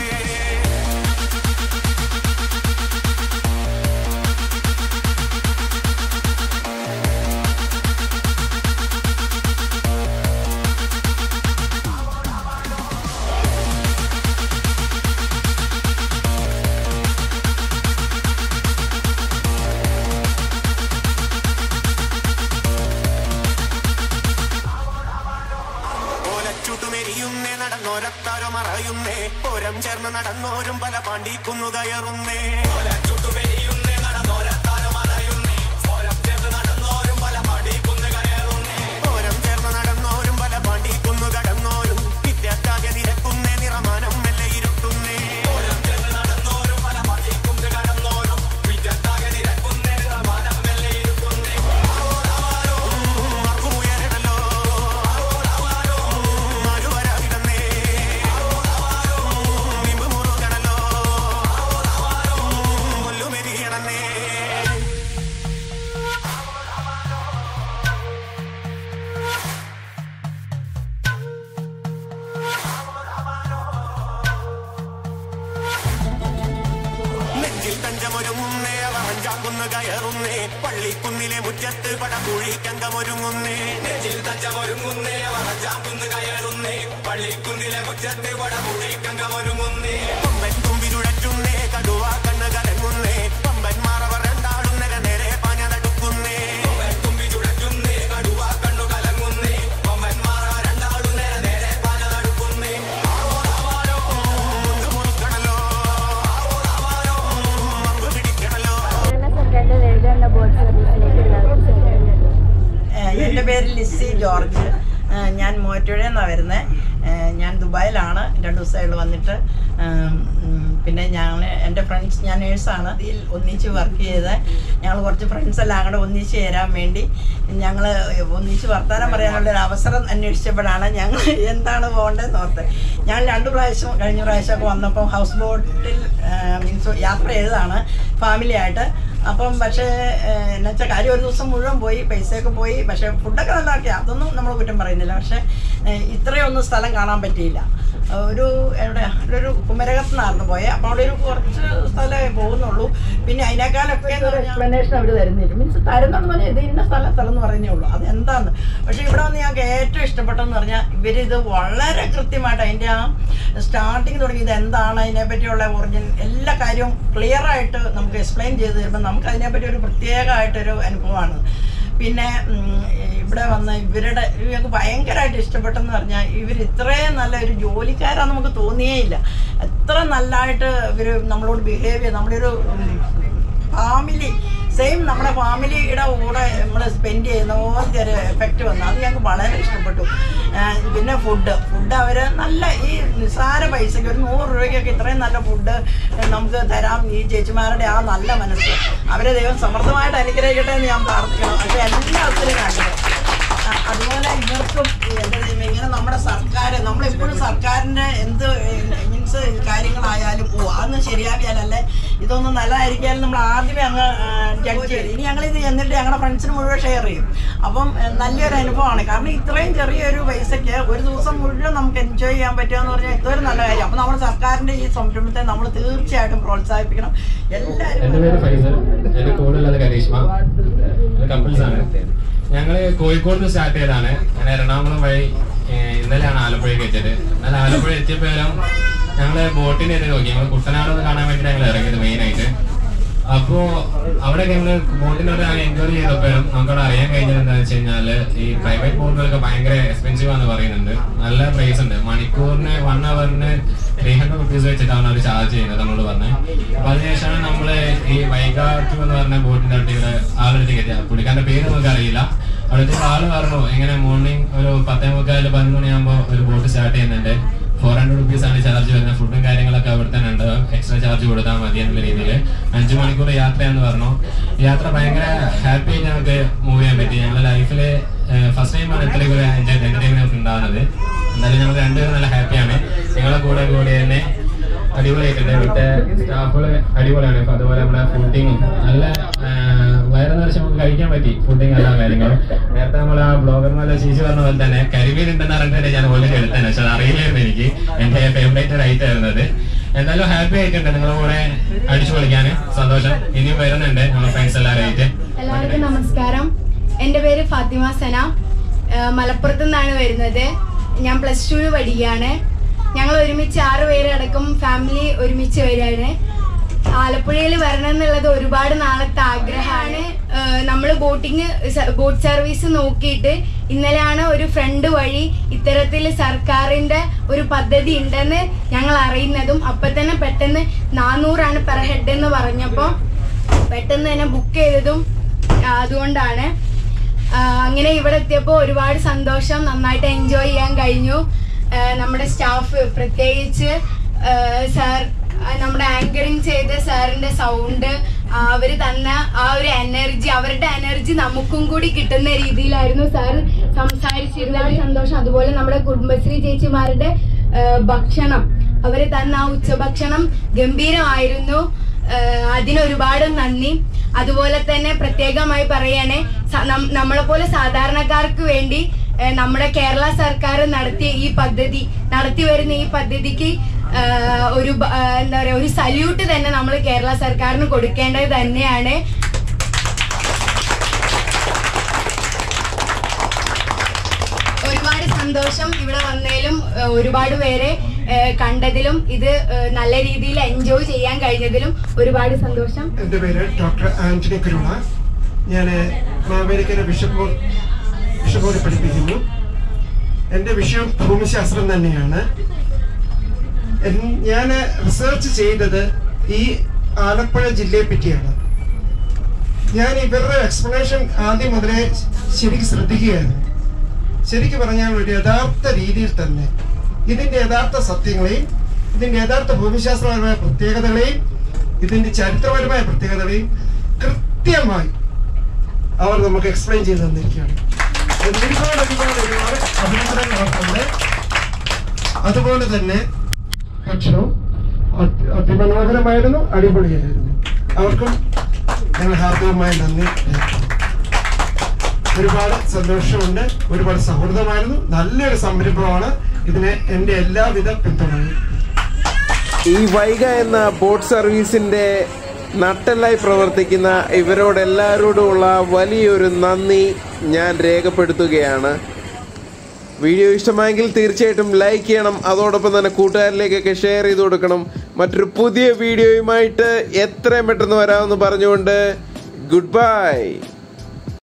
ഓലച്ചുട്ടുമെരിയുന്നേ നടന്നോരത്താരോ മറയുന്നേ ഓരം ചേർന്ന് നടന്നോരും പല പാണ്ടിക്കുന്നു കയറുന്നേ ഓലച്ചുട്ടുമെരിയുന്നേ നടന്നോരത്താരോ മറയുന്നേ ഓരം ചേർന്ന് നടന്നോരും പല പാണ്ടിക്കുന്നു കയറുന്നേ ഓരം ചേർന്ന് നടന്നോരും പല പാണ്ടിക്കുന്നു കടന്നോരും വിദ്യാറ്റാകെ നിരക്കുന്നേ നിറമാനം മെല്ലെ ഇരുട്ടുന്നേ ഓരം ചേർന്ന് നടന്നോരും പല പാണ്ടിക്കുന്നു കടന്നോരും വിദ്യാറ്റാകെ നിരക്കുന്നേ നിറമാനം മെല്ലെ ഇരുട്ടുന്നേ ആവോ രാമാരോ മറക്കുമുയരണല്ലോ ആവോ രാമാരോ മരുവരാവിടന്നേ ആവോ രാമാരോ നിമ്പ് മുറുകണല്ലോ ആവോ രാമാരോ മുല്ലുമെരിയണന്നേ നെഞ്ചിൽ തഞ്ചമൊരുങ്ങുന്നേ അവ അഞ്ചാക്കുന്ന് കയറുന്നേ പള്ളിക്കുന്നിലെ മുറ്റത്ത് പടകുഴിക്കങ്കമൊരുങ്ങുന്നേ നെഞ്ചിൽ തഞ്ചമൊരുങ്ങുന്നേ അവ അഞ്ചാക്കുന്ന് കയറുന്നേ പള്ളിക്കുന്നിലെ മുറ്റത്ത് പടകുഴിക്കങ്കമൊരുങ്ങുന്നേ പമ്പൻ തുമ്പിരുഴറ്റുന്നേ കടുവ കണ്ണ് കലങ്ങുന്നേ പമ്പന്മാർ അവർ രണ്ടാളും നേരെ നേരെ പാഞ്ഞ നടുക്കുന്നേ തുമ്പി ചുഴറ്റുന്നേ കടുവ കണ്ണു കലങ്ങുന്നേ പമ്പന്മാർ അവർ രണ്ടാളും നേരെ നേരെ പാഞ്ഞ നടുക്കുന്നേ ആവോ രാമാരോ മുണ്ട് മുറുക്കണല്ലോ ആവോ രാമാരോ മമ്പ് പിടിക്കണല്ലോ സർക്കാരിന്റെ വേഗം ബോട്ട് സർവീസിലേക്ക് എല്ലാവർക്കും സ്വാഗതം. ഏഹ് എൻ്റെ പേര് ലിസി ജോർജ് ഏഹ് ഞാൻ മോറ്റോഴയിൽ നിന്നാണ് വരുന്നത് ഞാൻ ദുബായിലാണ് രണ്ട് ദിവസമായിട്ട് വന്നിട്ട് ഏഹ് ഉം, പിന്നെ ഞങ്ങൾ എൻ്റെ ഫ്രണ്ട്സ് ഞാൻ നേഴ്സാണ് ഇതിൽ ഒന്നിച്ച് വർക്ക് ചെയ്ത് ഞങ്ങൾ കുറച്ച് ഫ്രണ്ട്സ് എല്ലാം കൂടെ ഒന്നിച്ച് ചേരാൻ വേണ്ടി ഞങ്ങൾ ഒന്നിച്ച് വർത്തമാനം പറയാനുള്ള ഒരു അവസരം അന്വേഷിച്ചപ്പോഴാണ് ഞങ്ങൾ എന്താണ് പോകേണ്ടതെന്ന് ഓർത്ത് ഞാൻ രണ്ട് പ്രാവശ്യം കഴിഞ്ഞ പ്രാവശ്യമൊക്കെ വന്നപ്പോൾ ഹൗസ് ബോട്ടിൽ മീൻസ് യാത്ര ചെയ്തതാണ് ഫാമിലി ആയിട്ട് അപ്പം പക്ഷേ എന്ന് വെച്ചാൽ കാര്യം ഒരു ദിവസം മുഴുവൻ പോയി പൈസയൊക്കെ പോയി പക്ഷേ ഫുഡൊക്കെ നല്ലതൊക്കെ അതൊന്നും നമ്മൾ കുറ്റം പറയുന്നില്ല പക്ഷേ ഏഹ് ഇത്രയൊന്നും സ്ഥലം കാണാൻ പറ്റിയില്ല ഒരു എവിടെ ഒരു കുമരകത്തുനിന്നായിരുന്നു പോയത് അപ്പോൾ അവിടെ ഒരു കുറച്ച് സ്ഥലമേ പോകുന്നുള്ളൂ പിന്നെ അതിനേക്കാളൊക്കെ ഒരു എക്സ്പ്ലനേഷൻ അവർ തരുന്നില്ല മീൻസ് തരുന്നെന്ന് പറഞ്ഞാൽ ഇത് ഇന്ന സ്ഥലം സ്ഥലം എന്ന് പറയുന്നേ ഉള്ളൂ അത് എന്താന്ന് പക്ഷേ ഇവിടെ വന്ന് ഞങ്ങൾക്ക് ഏറ്റവും ഇഷ്ടപ്പെട്ടെന്ന് പറഞ്ഞാൽ ഇവരിത് വളരെ കൃത്യമായിട്ട് അതിൻ്റെ ആ സ്റ്റാർട്ടിങ് തുടങ്ങി ഇത് എന്താണ് അതിനെപ്പറ്റിയുള്ള ഒറിജിൻ എല്ലാ കാര്യവും ക്ലിയർ ആയിട്ട് നമുക്ക് എക്സ്പ്ലെയിൻ ചെയ്ത് തരുമ്പോൾ നമുക്ക് അതിനെപ്പറ്റി ഒരു പ്രത്യേകമായിട്ടൊരു അനുഭവമാണ് പിന്നെ ഉം, ഇവിടെ വന്ന് ഇവരുടെ ഞങ്ങൾക്ക് ഭയങ്കരമായിട്ട് ഇഷ്ടപ്പെട്ടെന്ന് പറഞ്ഞാൽ ഇവർ ഇത്രയും നല്ല ഒരു ജോലിക്കാരാന്ന് നമുക്ക് തോന്നിയേ ഇല്ല എത്ര നല്ലതായിട്ട് ഇവർ നമ്മളോട് ബിഹേവ് ചെയ്ത് നമ്മുടെ ഒരു ഫാമിലി സെയിം നമ്മുടെ ഫാമിലിയുടെ കൂടെ നമ്മൾ സ്പെൻഡ് ചെയ്യുന്ന പോലത്തെ ഒരു എഫക്റ്റ് വന്നു അത് ഞങ്ങൾക്ക് വളരെ ഇഷ്ടപ്പെട്ടു ആ, പിന്നെ ഫുഡ് ഫുഡ് അവർ നല്ല ഈ നിസ്സാര പൈസയ്ക്ക് ഒരു നൂറ് രൂപയ്ക്കൊക്കെ ഇത്രയും നല്ല ഫുഡ് നമുക്ക് തരാം ഈ ചേച്ചിമാരുടെ ആ നല്ല മനസ്സ് അവരെ ദൈവം സമൃദ്ധമായിട്ട് അനുഗ്രഹിക്കട്ടെ എന്ന് ഞാൻ പ്രാർത്ഥിക്കണം പക്ഷേ എല്ലാത്തിനും കണ്ടത് ആ, അതുപോലെ ഇവർക്കും എന്താ ദൈവമേ, ഇങ്ങനെ നമ്മുടെ സർക്കാർ നമ്മളെപ്പോഴും സർക്കാരിൻ്റെ എന്ത് മീൻസ് കാര്യങ്ങളായാലും ഓ അതൊന്നും ശരിയാവിയാലല്ലേ ഇതൊന്നും നല്ലതായിരിക്കാലും നമ്മൾ ആദ്യമേ അങ്ങ് ജഡ്ജ് ചെയ്യും ഇനി ഞങ്ങളിത് എന്നിട്ട് ഞങ്ങളുടെ ഫ്രണ്ട്സിന് മുഴുവൻ ഷെയർ ചെയ്യും അപ്പം ഏ, നല്ലൊരു അനുഭവമാണ് കാരണം ഇത്രയും ചെറിയൊരു പൈസയ്ക്ക് ഒരു ദിവസം മുഴുവൻ നമുക്ക് എൻജോയ് ചെയ്യാൻ പറ്റുക എന്ന് പറഞ്ഞാൽ ഇതൊരു നല്ല കാര്യം അപ്പം നമ്മൾ സർക്കാരിൻ്റെ ഈ സംരംഭത്തെ നമ്മൾ തീർച്ചയായിട്ടും പ്രോത്സാഹിപ്പിക്കണം എല്ലാവരും എന്റെ പേര് ഫൈസൽ എന്റെ കൂടെ ഉള്ളത് കരീഷ്മ കപ്പിൾസ് ആണ് ഞങ്ങള് കോഴിക്കോട് നിന്ന് സ്റ്റാർട്ട് ചെയ്തതാണ് ഞാൻ എറണാകുളം വഴി ഏഹ് ഇന്നലെയാണ് ആലപ്പുഴയ്ക്ക് എത്തിയത് എന്നാൽ ആലപ്പുഴ എത്തിയപ്പോഴും ഞങ്ങള് ബോട്ടിന് എത്തി നോക്കി ഞങ്ങൾ കുട്ടനാട് ഒന്ന് കാണാൻ വേണ്ടി ഞങ്ങൾ ഇറങ്ങിയത് മെയിൻ ആയിട്ട് അപ്പോ അവിടെ ഞങ്ങൾ ബോട്ടിനോട് എൻക്വയറി ചെയ്തപ്പോഴും നമുക്കവിടെ അറിയാൻ കഴിഞ്ഞത് എന്താണെന്ന് വെച്ച് കഴിഞ്ഞാല് ഈ പ്രൈവറ്റ് ബോട്ടുകളൊക്കെ ഭയങ്കര എക്സ്പെൻസീവ് ആണെന്ന് പറയുന്നുണ്ട് നല്ല പ്രൈസ് ഉണ്ട് മണിക്കൂറിന് വൺ അവറിന് ത്രീ ഹൺഡ്രഡ് റുപ്പീസ് വെച്ചിട്ടാണ് അവർ ചാർജ് ചെയ്യുന്നത് നമ്മളോട് പറഞ്ഞത് അപ്പൊ അതിനുശേഷമാണ് നമ്മള് ഈ വൈകാട്ടു എന്ന് പറഞ്ഞ ബോട്ടിന്റെ അടുത്ത് ഇവിടെ ആളെടുത്തേക്ക് എത്തിയത് പുള്ളിക്കാരന്റെ പേര് നമുക്ക് അറിയില്ല അവിടുത്തെ ആള് പറഞ്ഞു എങ്ങനെ മോർണിംഗ് ഒരു പത്തേ മുക്കാല് പതിനൊന്ന് മണിയാകുമ്പോൾ ഒരു ബോട്ട് സ്റ്റാർട്ട് ചെയ്യുന്നുണ്ട് ഫോർ ഹൺഡ്രഡ് റുപ്പീസ് ആണ് ചാർജ് വരുന്നത് ഫുഡും കാര്യങ്ങളൊക്കെ അവിടെ തന്നെ ഉണ്ട് എക്സ്ട്രാ ചാർജ് കൊടുത്താൽ മതി എന്നുള്ള രീതിയിൽ അഞ്ചു മണിക്കൂർ യാത്രയെന്ന് പറഞ്ഞു യാത്ര ഭയങ്കര ഹാപ്പി ആയി ഞങ്ങൾക്ക് മൂവ് ചെയ്യാൻ പറ്റി ഞങ്ങളുടെ ലൈഫിൽ ഫസ്റ്റ് ടൈമാണ് ഇത്രയും ഒരു എന്റർടൈൻമെന്റ് ഉണ്ടാകുന്നത് എന്തായാലും ഞങ്ങൾ രണ്ടുപേരും നല്ല ഹാപ്പിയാണ് ഞങ്ങളെ കൂടെ കൂടി തന്നെ അടിപൊളിയായിട്ടുണ്ട് ഇവിടുത്തെ സ്റ്റാഫുകൾ അടിപൊളിയാണ് ഇപ്പൊ അതുപോലെ നമ്മുടെ ഫുഡിങ്ങും നല്ല വയറ് നിറച്ച് നമുക്ക് കഴിക്കാൻ പറ്റി ഫുഡിങ് എല്ലാ കാര്യങ്ങളും നേരത്തെ നമ്മൾ ആ ബ്ലോഗർമാരെ ചേച്ചി പറഞ്ഞ പോലെ തന്നെ കരിമീൻ ഉണ്ടെന്ന് അറിഞ്ഞിട്ട് ഞാൻ ഓൾറെഡി എടുത്തേനെ പക്ഷെ അത് അറിയില്ലായിരുന്നു എനിക്ക് എന്റെ ഫേവറേറ്റ് റൈറ്റ് ആയിരുന്നത് എന്തായാലും ഹാപ്പി ആയിട്ടുണ്ട് നിങ്ങളുടെ കൂടെ അടിച്ചു പൊളിക്കാൻ സന്തോഷം ഇനിയും വരുന്നുണ്ട് നമ്മുടെ ഫ്രണ്ട്സ് എല്ലാവരും ആയിട്ട് എല്ലാവർക്കും നമസ്കാരം എൻ്റെ പേര് ഫാത്തിമ സന ഏഹ് മലപ്പുറത്ത് നിന്നാണ് വരുന്നത് ഞാൻ പ്ലസ് ടുവിന് പഠിക്കുകയാണ് ഞങ്ങൾ ഒരുമിച്ച് ആറ് പേരടക്കം ഫാമിലി ഒരുമിച്ച് വരികയാണ് ആലപ്പുഴയിൽ വരണം എന്നുള്ളത് ഒരുപാട് നാളത്തെ ആഗ്രഹമാണ് നമ്മൾ ബോട്ടിങ് ബോട്ട് സർവീസ് നോക്കിയിട്ട് ഇന്നലെയാണ് ഒരു ഫ്രണ്ട് വഴി ഇത്തരത്തിൽ സർക്കാരിന്റെ ഒരു പദ്ധതി ഉണ്ടെന്ന് ഞങ്ങൾ അറിയുന്നതും അപ്പൊ തന്നെ പെട്ടെന്ന് നാനൂറാണ് പെർ ഹെഡ് എന്ന് പറഞ്ഞപ്പോൾ പെട്ടെന്ന് തന്നെ ബുക്ക് ചെയ്തതും ആ, അതുകൊണ്ടാണ് ആ, അങ്ങനെ ഇവിടെ എത്തിയപ്പോൾ ഒരുപാട് സന്തോഷം നന്നായിട്ട് എൻജോയ് ചെയ്യാൻ കഴിഞ്ഞു ആ, നമ്മുടെ സ്റ്റാഫ് പ്രത്യേകിച്ച് സാർ നമ്മുടെ ആങ്കറിങ് ചെയ്ത സാറിന്റെ സൗണ്ട് അവർ തന്ന ആ ഒരു എനർജി അവരുടെ എനർജി നമുക്കും കൂടി കിട്ടുന്ന രീതിയിലായിരുന്നു സാർ സംസാരിച്ചിരുന്നത് സന്തോഷം അതുപോലെ നമ്മുടെ കുടുംബശ്രീ ചേച്ചിമാരുടെ ആ, ഭക്ഷണം അവർ തന്ന ആ ഉച്ചഭക്ഷണം ഗംഭീരമായിരുന്നു ഏഹ് അതിനൊരുപാട് നന്ദി അതുപോലെ തന്നെ പ്രത്യേകമായി പറയണേ നമ്മളെ പോലെ സാധാരണക്കാർക്ക് വേണ്ടി ഏഹ് നമ്മുടെ കേരള സർക്കാർ നടത്തിയ ഈ പദ്ധതി നടത്തി വരുന്ന ഈ പദ്ധതിക്ക് ഏഹ് ഒരു ബ- ഏഹ് എന്താ പറയാ ഒരു സല്യൂട്ട് തന്നെ നമ്മൾ കേരള സർക്കാരിന് കൊടുക്കേണ്ടത് തന്നെയാണ് ഒരുപാട് സന്തോഷം ഇവിടെ വന്നതിലും ഏഹ് ഒരുപാട് പേരെ ഏഹ് കണ്ടതിലും ഇത് ഏഹ് നല്ല രീതിയിൽ എൻജോയ് ചെയ്യാൻ കഴിഞ്ഞതിലും ഒരുപാട് സന്തോഷം എൻ്റെ പേര് ഡോക്ടർ ആന്റണി കുരുള ഞാൻ മാവേലിക്കര ബിഷപ്പ് ബിഷപ്പോട് പഠിപ്പിക്കുന്നു എൻ്റെ വിഷയം ഭൂമിശാസ്ത്രം തന്നെയാണ് ഞാൻ റിസർച്ച് ചെയ്തത് ഈ ആലപ്പുഴ ജില്ലയെ പറ്റിയാണ് ഞാൻ ഇവരുടെ എക്സ്പ്ലനേഷൻ ആദ്യം മുതലേ ശരിക്കും ശ്രദ്ധിക്കുകയായിരുന്നു ശരിക്കും പറഞ്ഞാൽ ഒരു യഥാർത്ഥ രീതിയിൽ തന്നെ ഇതിന്റെ യഥാർത്ഥ സത്യങ്ങളെയും ഇതിന്റെ യഥാർത്ഥ ഭൂമിശാസ്ത്രപരമായ പ്രത്യേകതകളെയും ഇതിന്റെ ചരിത്രപരമായ പ്രത്യേകതകളെയും കൃത്യമായി അവർ നമുക്ക് എക്സ്പ്ലെയിൻ ചെയ്ത് തന്നിരിക്കുകയാണ് അതിന് ഒരുപാട് ഒരുപാട് ഒരുപാട് അഭിനന്ദനങ്ങൾ അവർക്കുണ്ട് അതുപോലെ തന്നെ ഭക്ഷണവും അതി- അതിമനോഹരമായിരുന്നു അടിപൊളിയായിരുന്നു അവർക്കും ഞങ്ങൾ ഹാർദവമായ നന്ദി രേഖപ്പെടുത്തുന്നു. ഒരുപാട് സന്തോഷമുണ്ട് ഒരുപാട് സൗഹൃദമായിരുന്നു നല്ലൊരു സംരംഭമാണ് ഇതിന് എൻ്റെ എല്ലാവിധ പിന്തുണയും ഈ വൈഗ എന്ന ബോട്ട് സർവീസിന്റെ നട്ടലായി പ്രവർത്തിക്കുന്ന ഇവരോടെല്ലാവരോടുമുള്ള വലിയൊരു നന്ദി ഞാൻ രേഖപ്പെടുത്തുകയാണ് വീഡിയോ ഇഷ്ടമായെങ്കിൽ തീർച്ചയായിട്ടും ലൈക്ക് ചെയ്യണം അതോടൊപ്പം തന്നെ കൂട്ടുകാരിലേക്കൊക്കെ ഷെയർ ചെയ്ത് കൊടുക്കണം മറ്റൊരു പുതിയ വീഡിയോയുമായിട്ട് എത്രയും പെട്ടെന്ന് വരാമെന്ന് പറഞ്ഞുകൊണ്ട് ഗുഡ് ബൈ